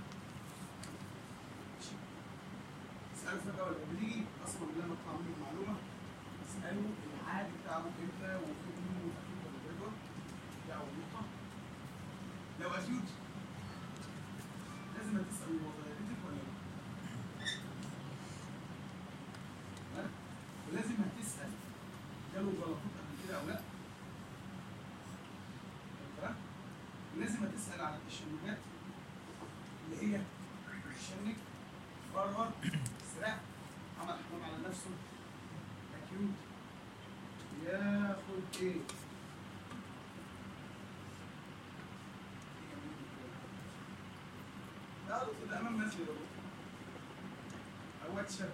ماشي اساله فجاه ولا بيجي اصلا بالله ما اطلع منه المعلومه اساله العادي بتاعه امتى وفي منه اكيد ولا بريجر دي اول نقطه لو اكيوت لازم تسال وظيفتك ولا لا ها؟ ولازم هتسال جاله جلطات قبل كده او لا ها؟ ولازم هتسال على التشنجات اللي هي التشنج فرهر سرع عمل حمام على نفسه اكيوت ياخد ايه لا دكتور ده امام مسجد يا دكتور اوقات شاب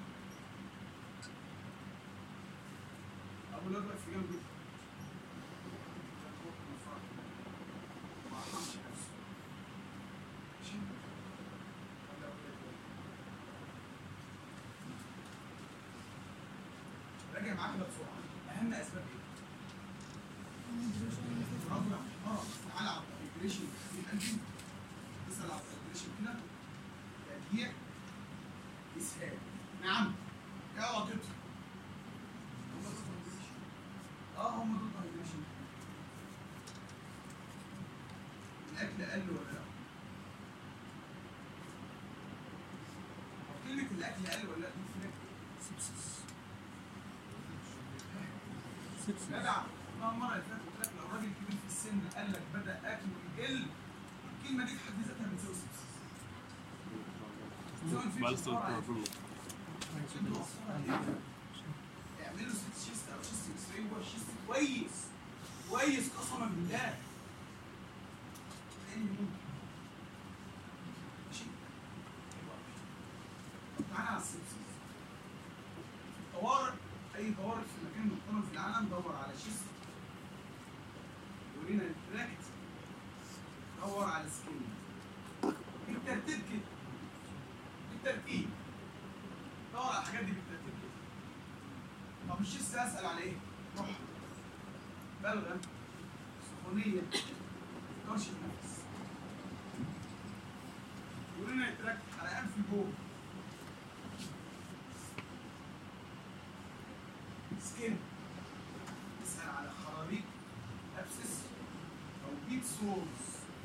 ابو الواد واقف في جنبي ما رحمش نفسه راجع معاك كده بسرعه اهم اسباب ايه؟ رجل اه تعالى على الكالكوليشن في قلبي تسال على الكالكوليشن كده ترجيع اسهال نعم يا عواطف اه هم دول الكالكوليشن الاكل قل ولا لا؟ كلمة الأكل قل ولا لا دي فرق جدع ما المرة اللي فاتت قلت لك لو راجل كبير في السن قال لك بدأ أكله يقل الكلمة دي في حد ذاتها بتساوي سبسس سواء في بعد شطارة استوى يعني. كله شدوا أصفار كده. اعملوا ست شيست أو شيست إكس راي هو شيست كويس كويس قسما بالله لأن ممكن ماشي طب تعالى على السبسس طوارئ اي طوارئ في مكان محترم في العالم دور على شيست ورينا التراكت دور على سكين بالترتيب كده بالترتيب دور على الحاجات دي بالترتيب كده طب الشيست اسال على ايه؟ روح بلغم سخونيه كرش النفس ورينا التراكت حرقان في جوه سكين اسأل على خراريق أبسس أو بيت سورز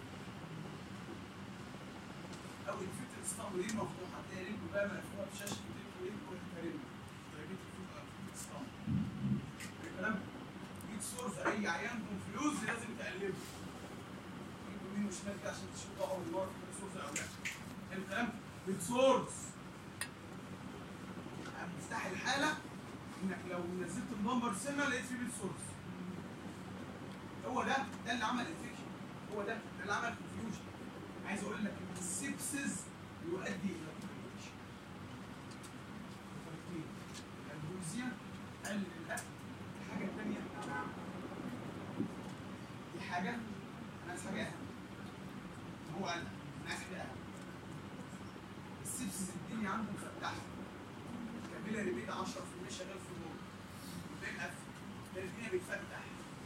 أو الفكرة اسطمبل ايه مفتوحة تلاقي رجله بقى مقفولة بشاشة كتير ورجله وتكرمه درجة الفوق أو فكرة اسطمبل الكلام بيت سورز أي عيان كونفيوز لازم تقلبه تجيب يمين وشمال كده عشان تشوف ضغط من ورا في بيت سورز أو لا حلو الكلام بيت سورز مفتاح الحالة انك لو نزلت البامبر سنه لقيت فيه بيت سورس هو ده ده اللي عمل انفكشن هو ده ده اللي عمل كونفيوجن عايز اقول لك ان السبسز يؤدي الى كونفيوجن البروزيا قلل الاكل الحاجه الثانيه دي حاجه انا عايز حاجه اهم هو قال انا عايز حاجه اهم السبسز الدنيا عنده مفتحه كابيلاري بيتا 10% شغال في النور الباقي مقفل الدنيا بيتفتح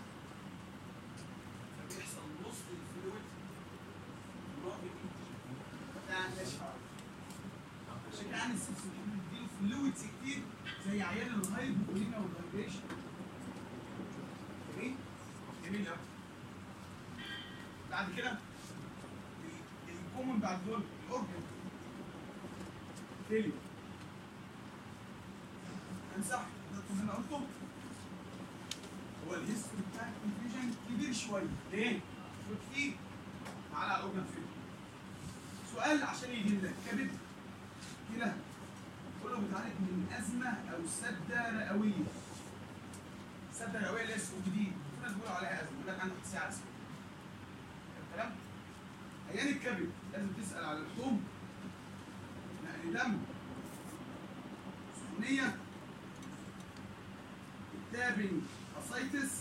فبيحصل نص الفلويد الرابط بتاع ناشفه عشان كده عن السبس بيديله فلويدز كتير زي عيال الهايبوكولينا والهايبريشن جميل جميل قوي بعد كده ال- الكومن بعد دول الاورجن فيليو امسح ده هنا قلته هو الهيستوري بتاع الكونفيوجن كبير شويه ليه؟ كتير تعالى على الاورجن فيليو سؤال عشان يجي لك كبد كلى كله بيتعالج من ازمه او سده رئويه سده رئويه اللي هي سوق جديد في ناس بيقولوا عليها ازمه يقول لك عندك ساعه اسمه الكلام عيان الكبد لازم تسال على اللحوم نقل دم سخونيه تابن اسايتس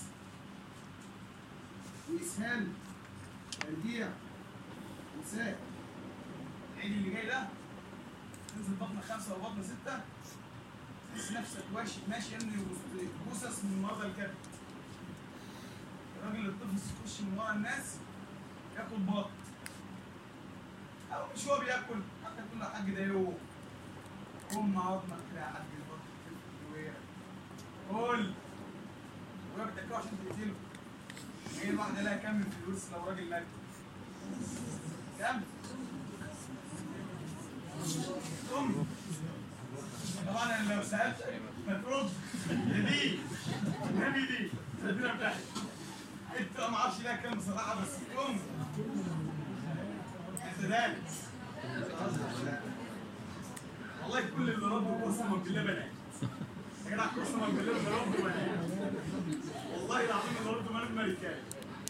واسهال ترجيع وساء العيد اللي جاي ده تنزل بطن خمسة وبطن ستة تحس نفسك ماشي ماشي يمني وسط جثث من مرضى الكبد الراجل الطفل يخش من ورا الناس ياكل بط او مش هو بياكل حتى تقول له يا حاج ده يوم قوم عظمك كده يا حاج البط وقع قول وهي بتاكله عشان تقتله هي الواحدة لا كمل فلوس لو راجل مات كمل قوم طبعا انا لو سالت ما ترد دي النبي دي الدنيا بتاعتي انت ما اعرفش لها كام بصراحه بس قوم انت دارس والله كل اللي ردوا قسما بالله بنات يا جدع قسما بالله اللي ردوا بنات والله العظيم اللي ردوا بنات ملكات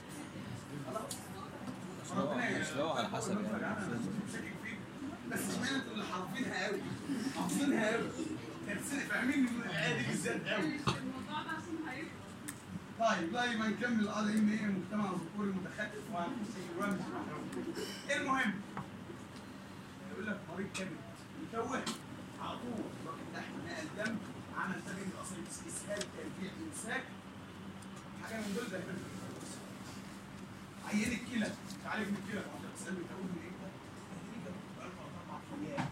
مش لو على حسب يعني. شاكك فيك بس اشمعنى انتوا اللي حافظينها قوي حافظينها قوي تفسير فاهمين الآية دي بالذات قوي الموضوع ده عشان هيفرق طيب لا ما نكمل اه لان ايه مجتمع ذكوري متخلف وهنمشي المهم يقول لك مريض كبد يتوه على طول واخد تحت نقل دم عمل تغيير اصلا اسهال ترجيع امساك حاجه من دول ده عيان الكلى تعالج من الكلى ما انت بتسالني تقول من ايه ده؟ تدريجا بقى اربع ايام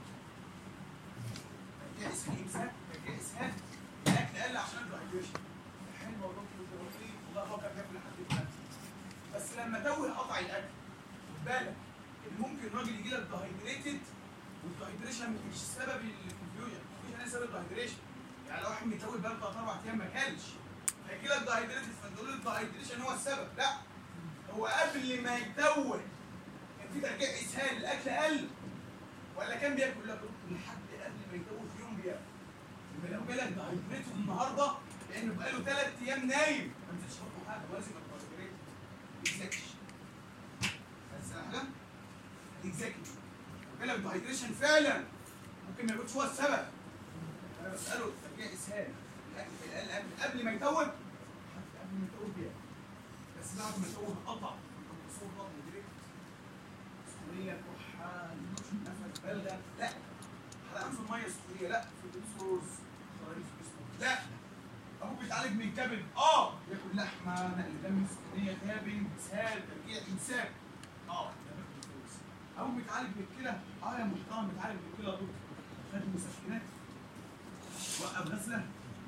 ترجيع اسهال امساك ترجيع اسهال الاكل قل عشان الدايجيشن حلو والله كده والله هو كان بياكل لحد دلوقتي بس لما توه قطع الاكل خد بالك ان ممكن راجل يجي لك دهيدريتد والدهيدريشن مش سبب الكونفيوجن الكونفيوجن هي سبب الدهيدريشن يعني لو واحد متوه بقى ثلاث اربع ايام ما كلش هيجي لك دهيدريتد فتقول له الدهيدريشن هو السبب لا هو قبل ما يتوه كان في ترجيع اسهال الاكل قل ولا كان بياكل لك لحد قبل ما يتوه في يوم بياكل يبقى لو جالك دهيدريتد النهارده لانه بقاله ثلاث ايام نايم ما نزلش بطنه حاجه ولازم يبقى دهيدريتد اكزاكتش بس حاجه اكزاكتلي جالك دهيدريشن فعلا ممكن ما يكونش هو السبب انا بساله ترجيع اسهال الاكل في الأقل قبل قبل ما يتوه حتى قبل ما يتوه بياكل بس بعد ما يتوه قطع صوت بطن ديريكت سخونيه كحه نفس بلغه لا حلقان في الميه سخونيه لا في الدوسوس خراريف في جسمه لا ابوك بيتعالج من الكبد اه ياكل لحمه نقل دم سخونيه كابن اسهال ترجيع امساك اه ده بياكل فلوس ابوك بيتعالج من الكلى اه يا محترم بيتعالج من الكلى دول خد مسكنات وقف غسله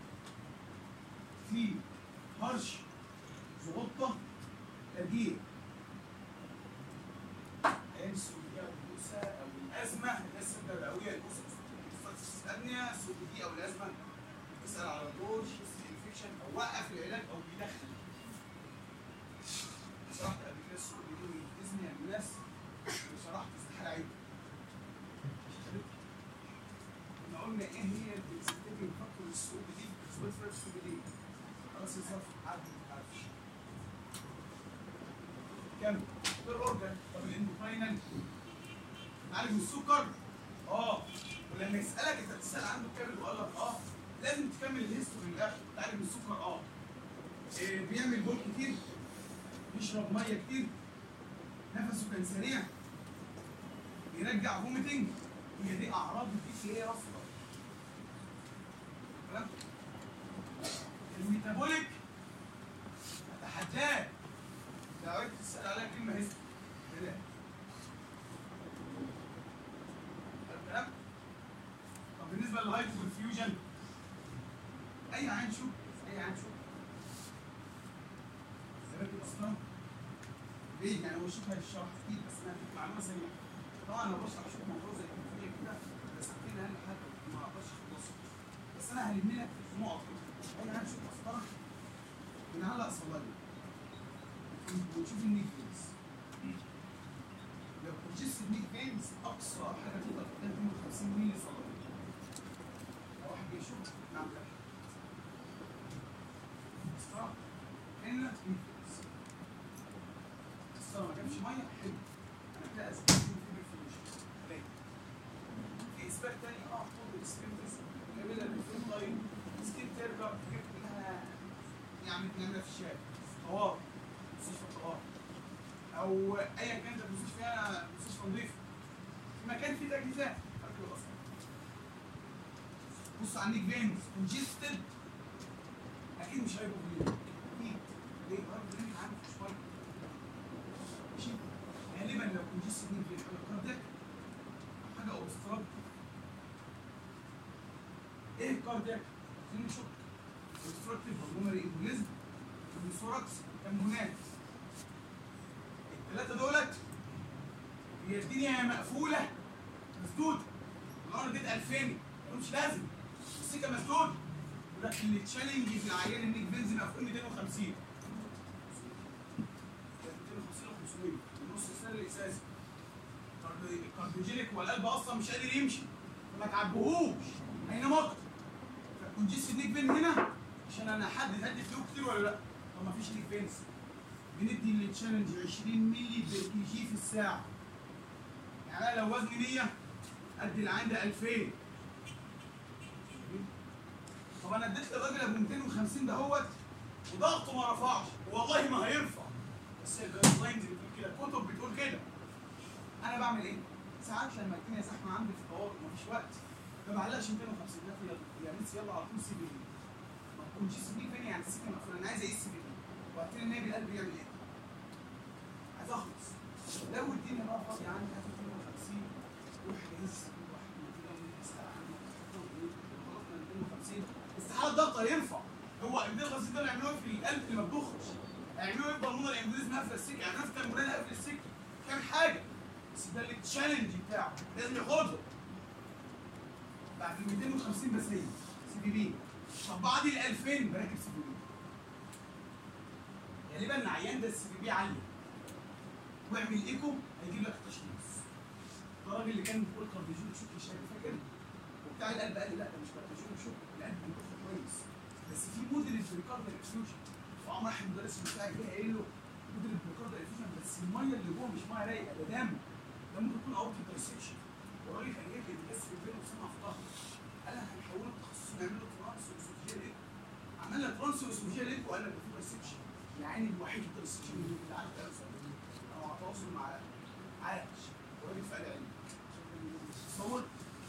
في هرش زغطه ترجيع السودية او البوسة او الازمه الناس الدمويه البوسه الابنيه السودية او الازمه تسال على دور انفكشن او وقف العلاج او بيدخل شرحت قبل كده السوق بيقول باذن يا الناس شرحت استحاله عيب احنا قلنا ايه هي البنسلين فاكتور السوق دي سوق فرق السوق دي خلاص الصف حد ما عارفش كم الاورجن طب الاندوكراينال معالج من السكر اه ولما يسالك انت بتسال عنده كامل وقال لك اه لازم تكمل الهيستوري للاخر تعالج من السكر اه إيه بيعمل بول كتير بيشرب ميه كتير نفسه كان سريع بيرجع فوميتنج هي دي اعراض الدي هي رفضه تمام الميتابوليك اتحداك لو عرفت تسال عليها كلمه هيستوري لا تمام طب بالنسبه للهايبو كونفيوجن اي عين شوف اي عين شوف ثبات اصلا ليه يعني هو شوف هيشرح كتير بس انا هديك معلومه سريعه طبعا لو بشرح شوف موضوع زي الكونفيوجن كده بس ساعتين اقل حاجه ما اقدرش اخلصه بس انا هلم لك في نقط كده اي عين شوف مسطره بنعلق صلاه وتشوف النيك فينز لو كونجست النيك فينز اقصى حاجه تقدر تقدم 250 مللي صلاه لو واحد بيشوف نعم لا اسراء هنا نيك فينز الصلاه ما جابش ميه حلو انا كده اثبت ان في بالفينيشن في اثبات تاني اه طول السكينتس جميله بالفين لاين سكين ترجع جبت لها يعني بنعملها في الشارع طوارئ مستشفى الطوارئ او ايا كانت المستشفى فيها مستشفى نظيفه في مكان فيه تجهيزات ركب اصلا بص على النيك فينز كونجستد اكيد مش هيبقى فيه اكيد ليه برضه ليه عارف شويه ماشي غالبا لو كونجستد نيك فين حاجه كاردياك او حاجه اوبستراكت ايه الكاردياك؟ عايزين نشوف اوبستراكتيف بالمونري امبوليزم الثوركس تنبونات الثلاثه دولت هي الدنيا مقفوله مسدوده لو انا اديت 2000 مش لازم السكه مسدود ولكن التشالنج في العيان النيك فينز مقفول 250 250 و 500 النص السنه الاساسي الكارديوجينيك والقلب اصلا مش قادر يمشي فما تعبهوش هينام اكتر فالكونجيست النيك فين هنا عشان انا احدد هدي فلو كتير ولا لا طب ما فيش نيك فينس بندي للتشالنج 20 مللي بير كي جي في الساعه يعني انا لو وزني 100 ادي العين ده 2000 طب انا اديت للراجل ابو 250 دهوت وضغطه ما رفعش والله ما هيرفع بس الجايد لاينز بتقول كده الكتب بتقول كده انا بعمل ايه؟ ساعات لما الدنيا زحمه عندي في الطوارئ مفيش وقت ما بعلقش 250 ده في يعني يلا على طول سي بي بي ما تكونش سي بي فين يعني السكه مقفوله انا عايز اقيس سي بي بي وقتل النبي القلب يعمل ايه؟ عايز اخلص لو الدنيا بقى فاضيه عندي هات 250 روح جهز واحد من كده من الساعه خلصنا 250 استحاله الضغط هيرفع هو ال 250 ده يعملوه في القلب اللي ما بتخرج هيعملوه ايه بالمونر الانجليزي قافله السكه يعني نفس التمرين قافل السكه كام حاجه بس ده التشالنج بتاعه لازم ياخدها بعد ال 250 بس هي سي بي بي طب بعد ال 2000 براكب سي بي بي غالبا العيان ده السي بي بي عاليه واعمل ايكو هيجيب لك التشخيص ده الراجل اللي كان بيقول كارديجون شوك شايف فاكر وبتاع القلب قال لي لا ده مش كارديجون شوك القلب بيضخ كويس بس في موديل بريكاردال اكسفيوجن فقام راح المدرس بتاعي جه قايل له موديل بريكاردال اكسفيوجن بس الميه اللي جوه مش ميه رايقه ده دم ده ممكن يكون اوت دايسكشن والراجل كان جايب لي بس في الفيلم وسمع في ظهره قال لك هنحوله تخصص نعمل له ترانس واسوفيجيال ايكو عملنا ترانس واسوفيجيال ايكو وقال لك ده في دايسكشن يعني الوحيد الدايسكشن اللي عارف ده انا على تواصل مع عايش وراجل فقال علمي تصور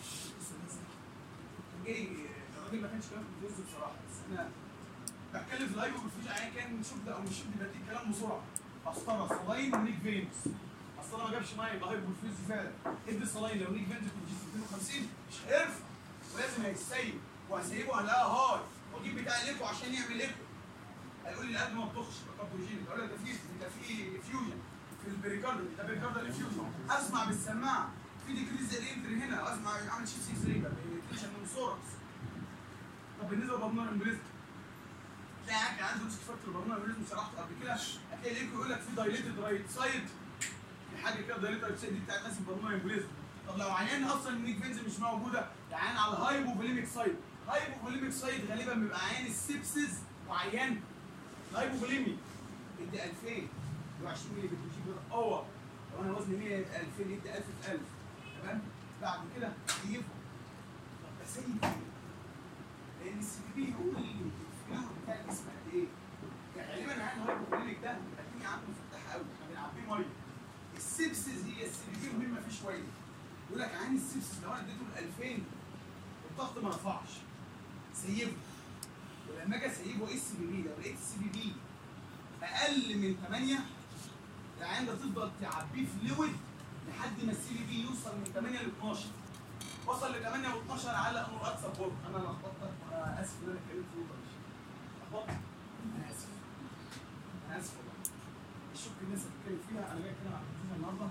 كان جاي الراجل ما كانش كلام في الفيديو بصراحه بس انا بتكلم في اللايف ومفيش عيان كان شفت او مش شفت بديك كلام بسرعه قسطره صلاين ونيك فينز اصل ما جابش ميه يبقى هايبوفيوز فعلا ادي صلاين لو نيك فينز كنت 250 مش هيرفع ولازم هيسيب وهسيبه هلاقيها هاي واجيب بتاع الايكو عشان يعمل ايكو هيقول لي القلب ما بتخش كابوجين اقول له ده في ده في فيوجن في البريكاردل ده بريكاردل فيوجن اسمع بالسماعه في ديكريز الانتري هنا اسمع عامل شيب 6 ريبر بيتنشن من سوركس طب بالنسبه للبرنامج الانجليزي تلاقي عندك عنده اكسبرت البرنامج الانجليزي شرحته قبل كده هتلاقي ليكو يقول لك في دايليتد رايت سايد في حاجه كده دايليتد رايت سايد دي بتاعت ناس البرنامج الانجليزي طب لو عيان اصلا النيك فينز مش موجوده عيان على هايبوفوليميك سايد هايبوفوليميك سايد غالبا بيبقى عيان السبسز وعيان الهايبوفوليمي ادي 2000 20 مللي بتجيب اور لو انا وزني 100 2000 ادي 1000 في 1000 تمام بعد كده يجيبهم طب بس هي لان السي بي بي يقول لي الفلويد بتاع الجسم قد ايه يعني غالبا عين الهايبوكلينيك ده الدنيا عنده مفتاحه قوي احنا بنعبيه ميه السبسز هي السي بي بي مهمه فيه شويه يقول لك عين السبسز لو انا اديته ال 2000 الضغط ما رفعش سيبه ولما اجي اسيبه ايه السي بي بي لو لقيت السي بي بي اقل من 8 العين ده تفضل تعبيه فلويد لحد ما السي بي بي يوصل من 8 ل 12 وصل ل 8 و 12 علق انه اكسب بورد انا لخبطتك وانا اسف ان انا اتكلمت في النقطه دي لخبطتك انا اسف انا اسف والله الشك الناس اللي بتتكلم فيها انا جاي اتكلم عن الكمبيوتر النهارده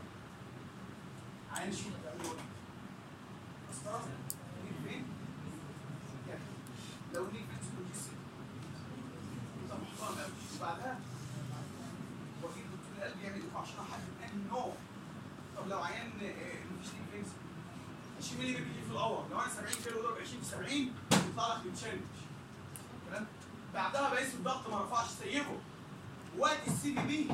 عين الشك ده اول واحد مسطره ليك فين؟ يعني لو ليك فين تكون جسم انت محترم قوي وبعدها وفي دكتور القلب يعمل ايه عشان احدد انهي نوع طب لو عيان آه، مفيش ليك فين 20 مللي بيجي في الاور لو انا 70 كيلو اضرب 20 في 70 يطلع لك التشالنج تمام بعدها بقيس الضغط ما رفعش سيبه وقت السي بي بي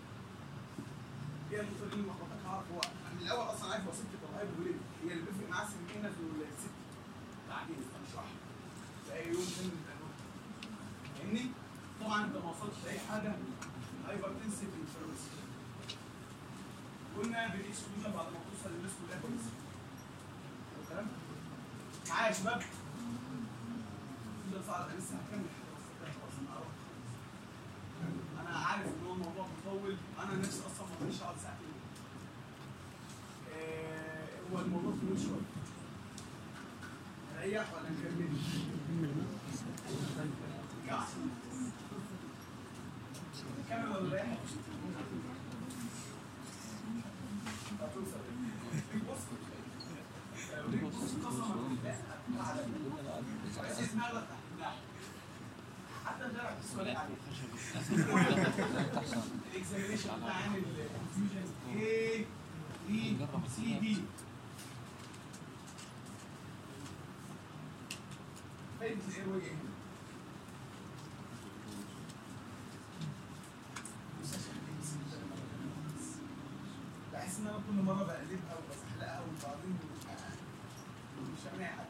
هي النقطه دي اللي مخبطك اعرف هو أنا من الاول اصلا عارف وسيلتي والله بيقول ايه هي اللي بيفرق معاه السي بي بي هنا في الست بعدين هنشرحها في اي يوم تاني من الأيام. فاهمني؟ طبعا انت ما وصلتش لاي حاجه هايبرتنسيف انفيرمسي قلنا بالاكسكلوجن بعد ما توصل للناس كلها كويسه الكلام معايا يا شباب ده صعب انا لسه هكمل حاجه بس خلاص انا أروح. انا عارف ان هو الموضوع مطول انا نفسي اصلا ما اقدرش اقعد ساعتين آه، هو الموضوع طويل شويه نريح ولا نكمل؟ نرجع. نكمل ولا نريح؟ هتوصل. بص بص قسما بالله بس اسمها لك حتى امبارح في السؤال عليه الاكزامينشن بتاع عامل الكونفيوجن ايه بي سي دي فايدة الايروي ايه هنا؟ بحس ان انا كل مره بقلبها وبزحلقها وبعدين مش هعمل حاجه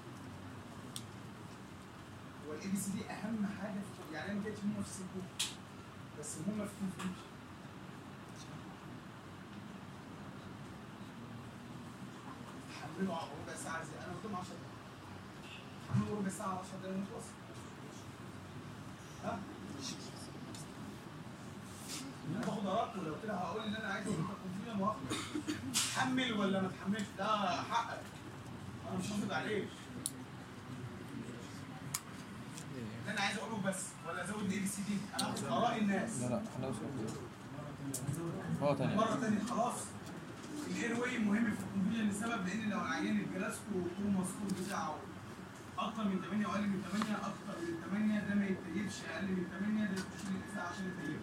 هو الاي بي سي دي اهم حاجه في يعني انا ما كانتش مهمه في السيكو بس مهمه في الكونفيوجن الحمد اعمله ربع ساعه زي انا قدام 10 دقايق اعمله ربع ساعه 10 دقايق ونخلص ها انا باخد اراك ولو كده هقول ان انا عايز اقول لك كونفيوجن موافقه حمل ولا ما تحملش ده حقك انا مش هفرض عليك اللي انا عايز اقوله بس ولا ازود اي بي سي دي انا هاخد اراء الناس لا لا خلاص هو تاني مرة تانية خلاص الاير واي مهم في الكونفيجن لسبب لان لو العيان الجلاسكو هو مسكور بتاعه اكتر من 8 واقل من 8 اكتر من 8 ده ما يتيبش اقل من 8 ده يخش لي الاساءه عشان يتيب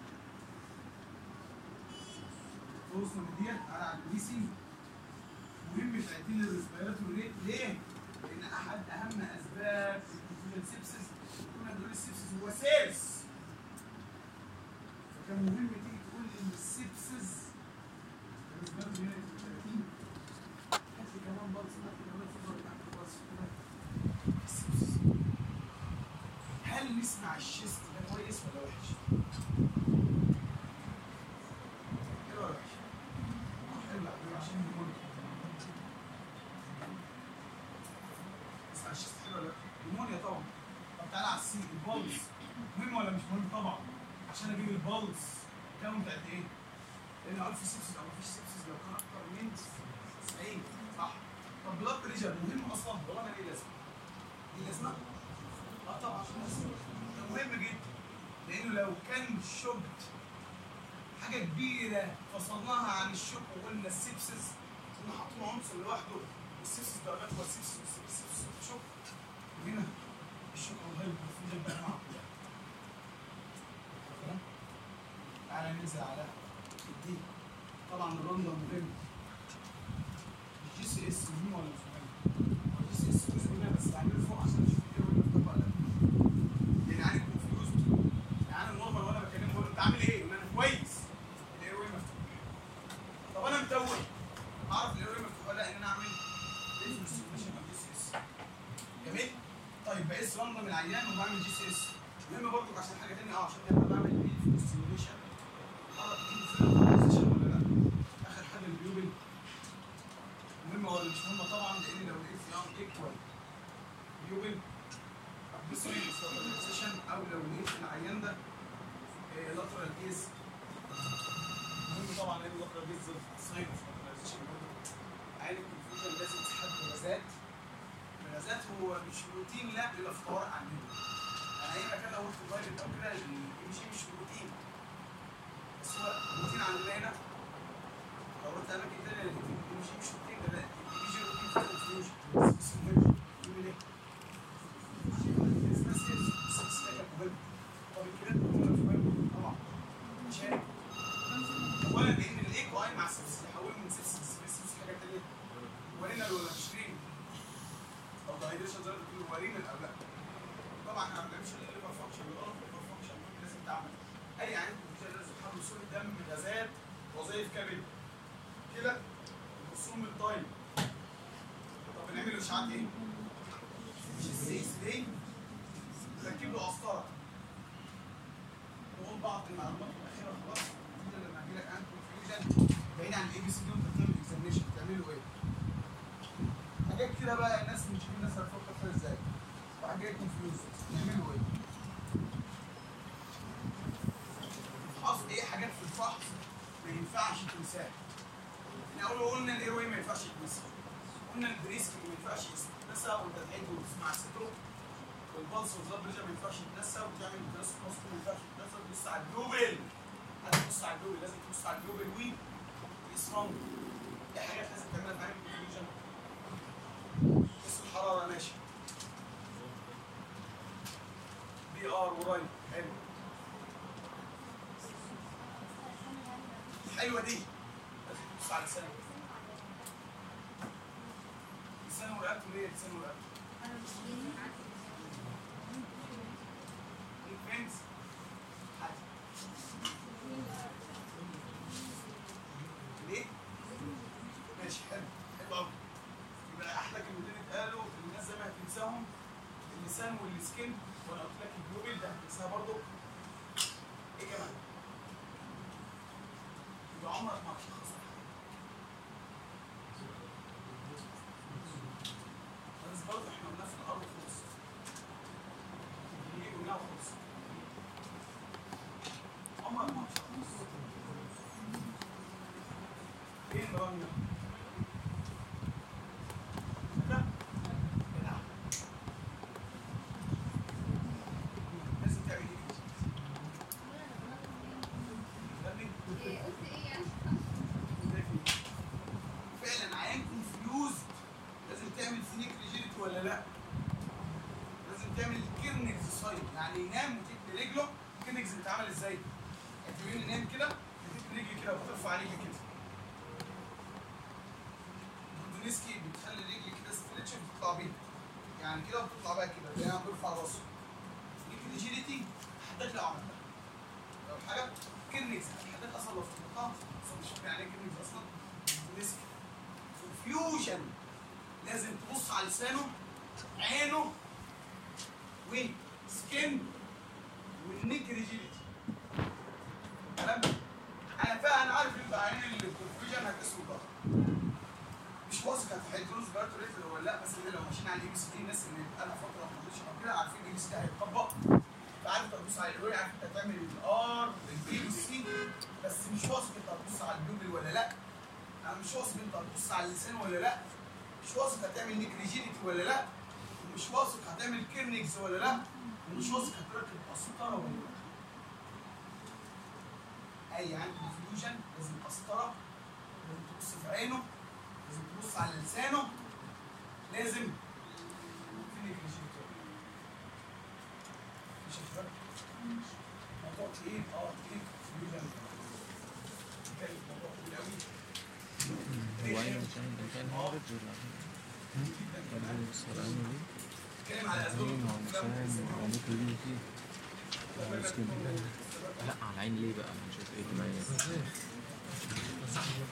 توصل من ديت على البيسي مهم في عتيل الريسبيراتوري ريت ليه؟ لان احد اهم اسباب الكونفيجن سيبسس كنا بنقول السيبسس هو سيرس فكان مهم تيجي تقول ان السيبسس الريسبيراتوري ريت 30 هات لي كمان بلس هات لي كمان فيبر تحت بلس كده السيبسس هل نسمع الشيست ده كويس ولا وحش؟ حلو ولا وحش؟ حلو أوي عشان نقول اسمع الشيست حلو ولا وحش؟ نيمونيا طبعا طب تعالى على السي البلس مهم ولا مش مهم طبعا عشان اجيب البلس كاونت قد ايه؟ لان لو في سيبسس او مفيش سيبسس لو كان اكتر من 90 صح طب بلاد بريشر مهم اصلا ولا ما ليه لازمه؟ ليه لازمه؟ اه طبعا عشان لازمه ده مهم جدا لانه لو كان شوكت حاجه كبيره فصلناها عن الشوك وقلنا السيبسس كنا حاطين عنصر لوحده والسيبسس درجات هو السيبسس والسيبسس والشوك وهنا الشوك هو الهايبر المفروض يبقى معه تمام؟ تعالى ننزل على الدي طبعا الرندا مهم الجي سي اس مهم ولا مش مهم؟ الجي سي اس جزء منها بس اعمله فوق عشان اشوف ايه ولا في ولا لا يعني عارف كونفيوزد يعني انا نورمال وانا بكلمه بقول له انت عامل ايه؟ يقول لي انا كويس الاير واي مفتوح طب انا متوه اعرف الاير واي مفتوح ولا لا ان انا اعمل انفستيجيشن او جي سي اس جميل؟ طيب بقيس راندوم العيان وبعمل جي سي اس مهم برضه عشان حاجه ثانيه اه عشان لما بعمل انفستيجيشن اعرف انفستيجيشن ولا لا اخر حاجه البيوبل مهمه ولا مش مهمه طبعا لان لو لقيت يان ايكوال بيوبل بسوي سيشن او لو لقيت العيان ده لاترال جيز مهم طبعا لان لاترال جيز ساين اوف لاتراليزيشن عين الكونفيوجن لازم تحدد غازات الغازات هو مش روتين لا بيبقى في طوارئ عندنا يعني اي مكان لو رحت برايفت او كده الامشي مش روتين بس هو روتين عندنا هنا لو رحت اماكن تانية الامشي مش روتين ده لا الامشي روتين في الكونفيوجن بس مهم يعمل ايه؟ اسمها سيرس سيرس حاجه مهمه طب الكلام ده مهم مهم طبعا عشان اولا لان الايكو اي مع سيرس يحول من سيرس لسيرس حاجه تانية ورينا ولا مش رين طب ده هيدريشن زي ما بتقول ورينا او لا طبعا احنا ما بنعملش الليفر فانكشن بالغلط الليفر فانكشن لازم تعمل اي عين لازم تحمل صوره دم غازات وظائف كبد كده الرسوم الطيب طب بنعمل اشعاعات ايه؟ مش السيس دي نركب له قسطره نقول بعض المعلومات الاخيره خلاص كده لما اجي لك عن كونفيوجن بعيد عن الاي بي سي دي وانت بتعمل اكزامينشن بتعملوا ايه؟ حاجات كده بقى الناس مش الناس هتفكر فيها ازاي وحاجات كونفيوز نعملوا ايه؟ حصل ايه حاجات في الفحص ما ينفعش تنساها احنا اول ما قلنا الاير واي ما ينفعش يتنسى قلنا البريسك ما ينفعش يتنسى وانت تعيد وتسمع سترو والبلس والبلاد بريشر ما ينفعش يتنسى وتعمل بلس بلس ما ينفعش يتنسى وتبص على الجلوبل هتبص على الجلوبل لازم تبص على الجلوبل وي اسمه دي حاجات لازم تعملها في عين الكونفيوجن قيس الحراره ماشي بي ار وراي حلو حلوه دي لازم تبص على لسانه لسانه ورقبته ليه لسانه ورقبته الفنس حاجه ليه؟ ماشي حلو حلو قوي يبقى احلى كلمتين اتقالوا الناس زي ما هتنساهم اللسان والسكين وانا قلت لك الجلوبل ده هتنساها برضه ايه كمان؟ يبقى عمرك ما هتشخص برضه احنا قلناه في الارض خالص دي قلناها خالص عمر ما خالص ايه الرمية؟ كده؟ كده. لازم تعمل ايه؟ تعمل فعلا عيان كونفيوز لازم تعمل سنيك ريجيريتي ولا لا؟ لازم تعمل كيرنكس سايد يعني ينام وتتني رجله الكيرنكس بتتعمل ازاي؟ يعني ينام كده بتتني رجلي كده وبترفع رجلي كده بودونسكي بتخلي رجلي كده ستريتش وبتطلع بيها يعني كده وبتطلع بقى كده يعني بيرفع راسه سنيك ريجيريتي حدك لو عملتها لو حاجه كيرنكس حدك اصلا لو فكرتها اصلا مش فاكر يعني ايه كيرنكس اصلا بودونسكي فيوجن لازم تبص على لسانه عينه وسكين والنيك ريجيليتي كلام انا فاهم انا عارف ان عين الكونفيوجن هتسوي بقى مش واثق هتحيدروز بارتو ريتل ولا لا بس احنا لو ماشيين على الاي بي سي دي الناس اللي بقالها فتره ما حضرتش او كده عارفين الاي بي سي ده هيتطبق فعارف تبص على الوي عارف انت هتعمل الار البي والسي بس مش واثق انت هتبص على البيوبل ولا لا انا مش واثق انت هتبص على اللسان ولا لا مش واثق هتعمل نيك ريجيديتي ولا لا ومش واثق هتعمل كيرنكس ولا لا ومش واثق هتركب قسطره ولا لا اي عندي كونفيوجن لازم قسطره لازم تبص في عينه لازم تبص على لسانه لازم في نيك ريجيديتي مش هتفرق موضوع تقيل اه تقيل كونفيوجن كان موضوع تقيل قوي هو أيوة عشان ده كان هارد ولا ولا السلام دي اتكلم على اسباب عين وعلى الكونفيوجن. لسان وعلى كل فيه خلاص كده لا على العين ليه بقى مش عارف ايه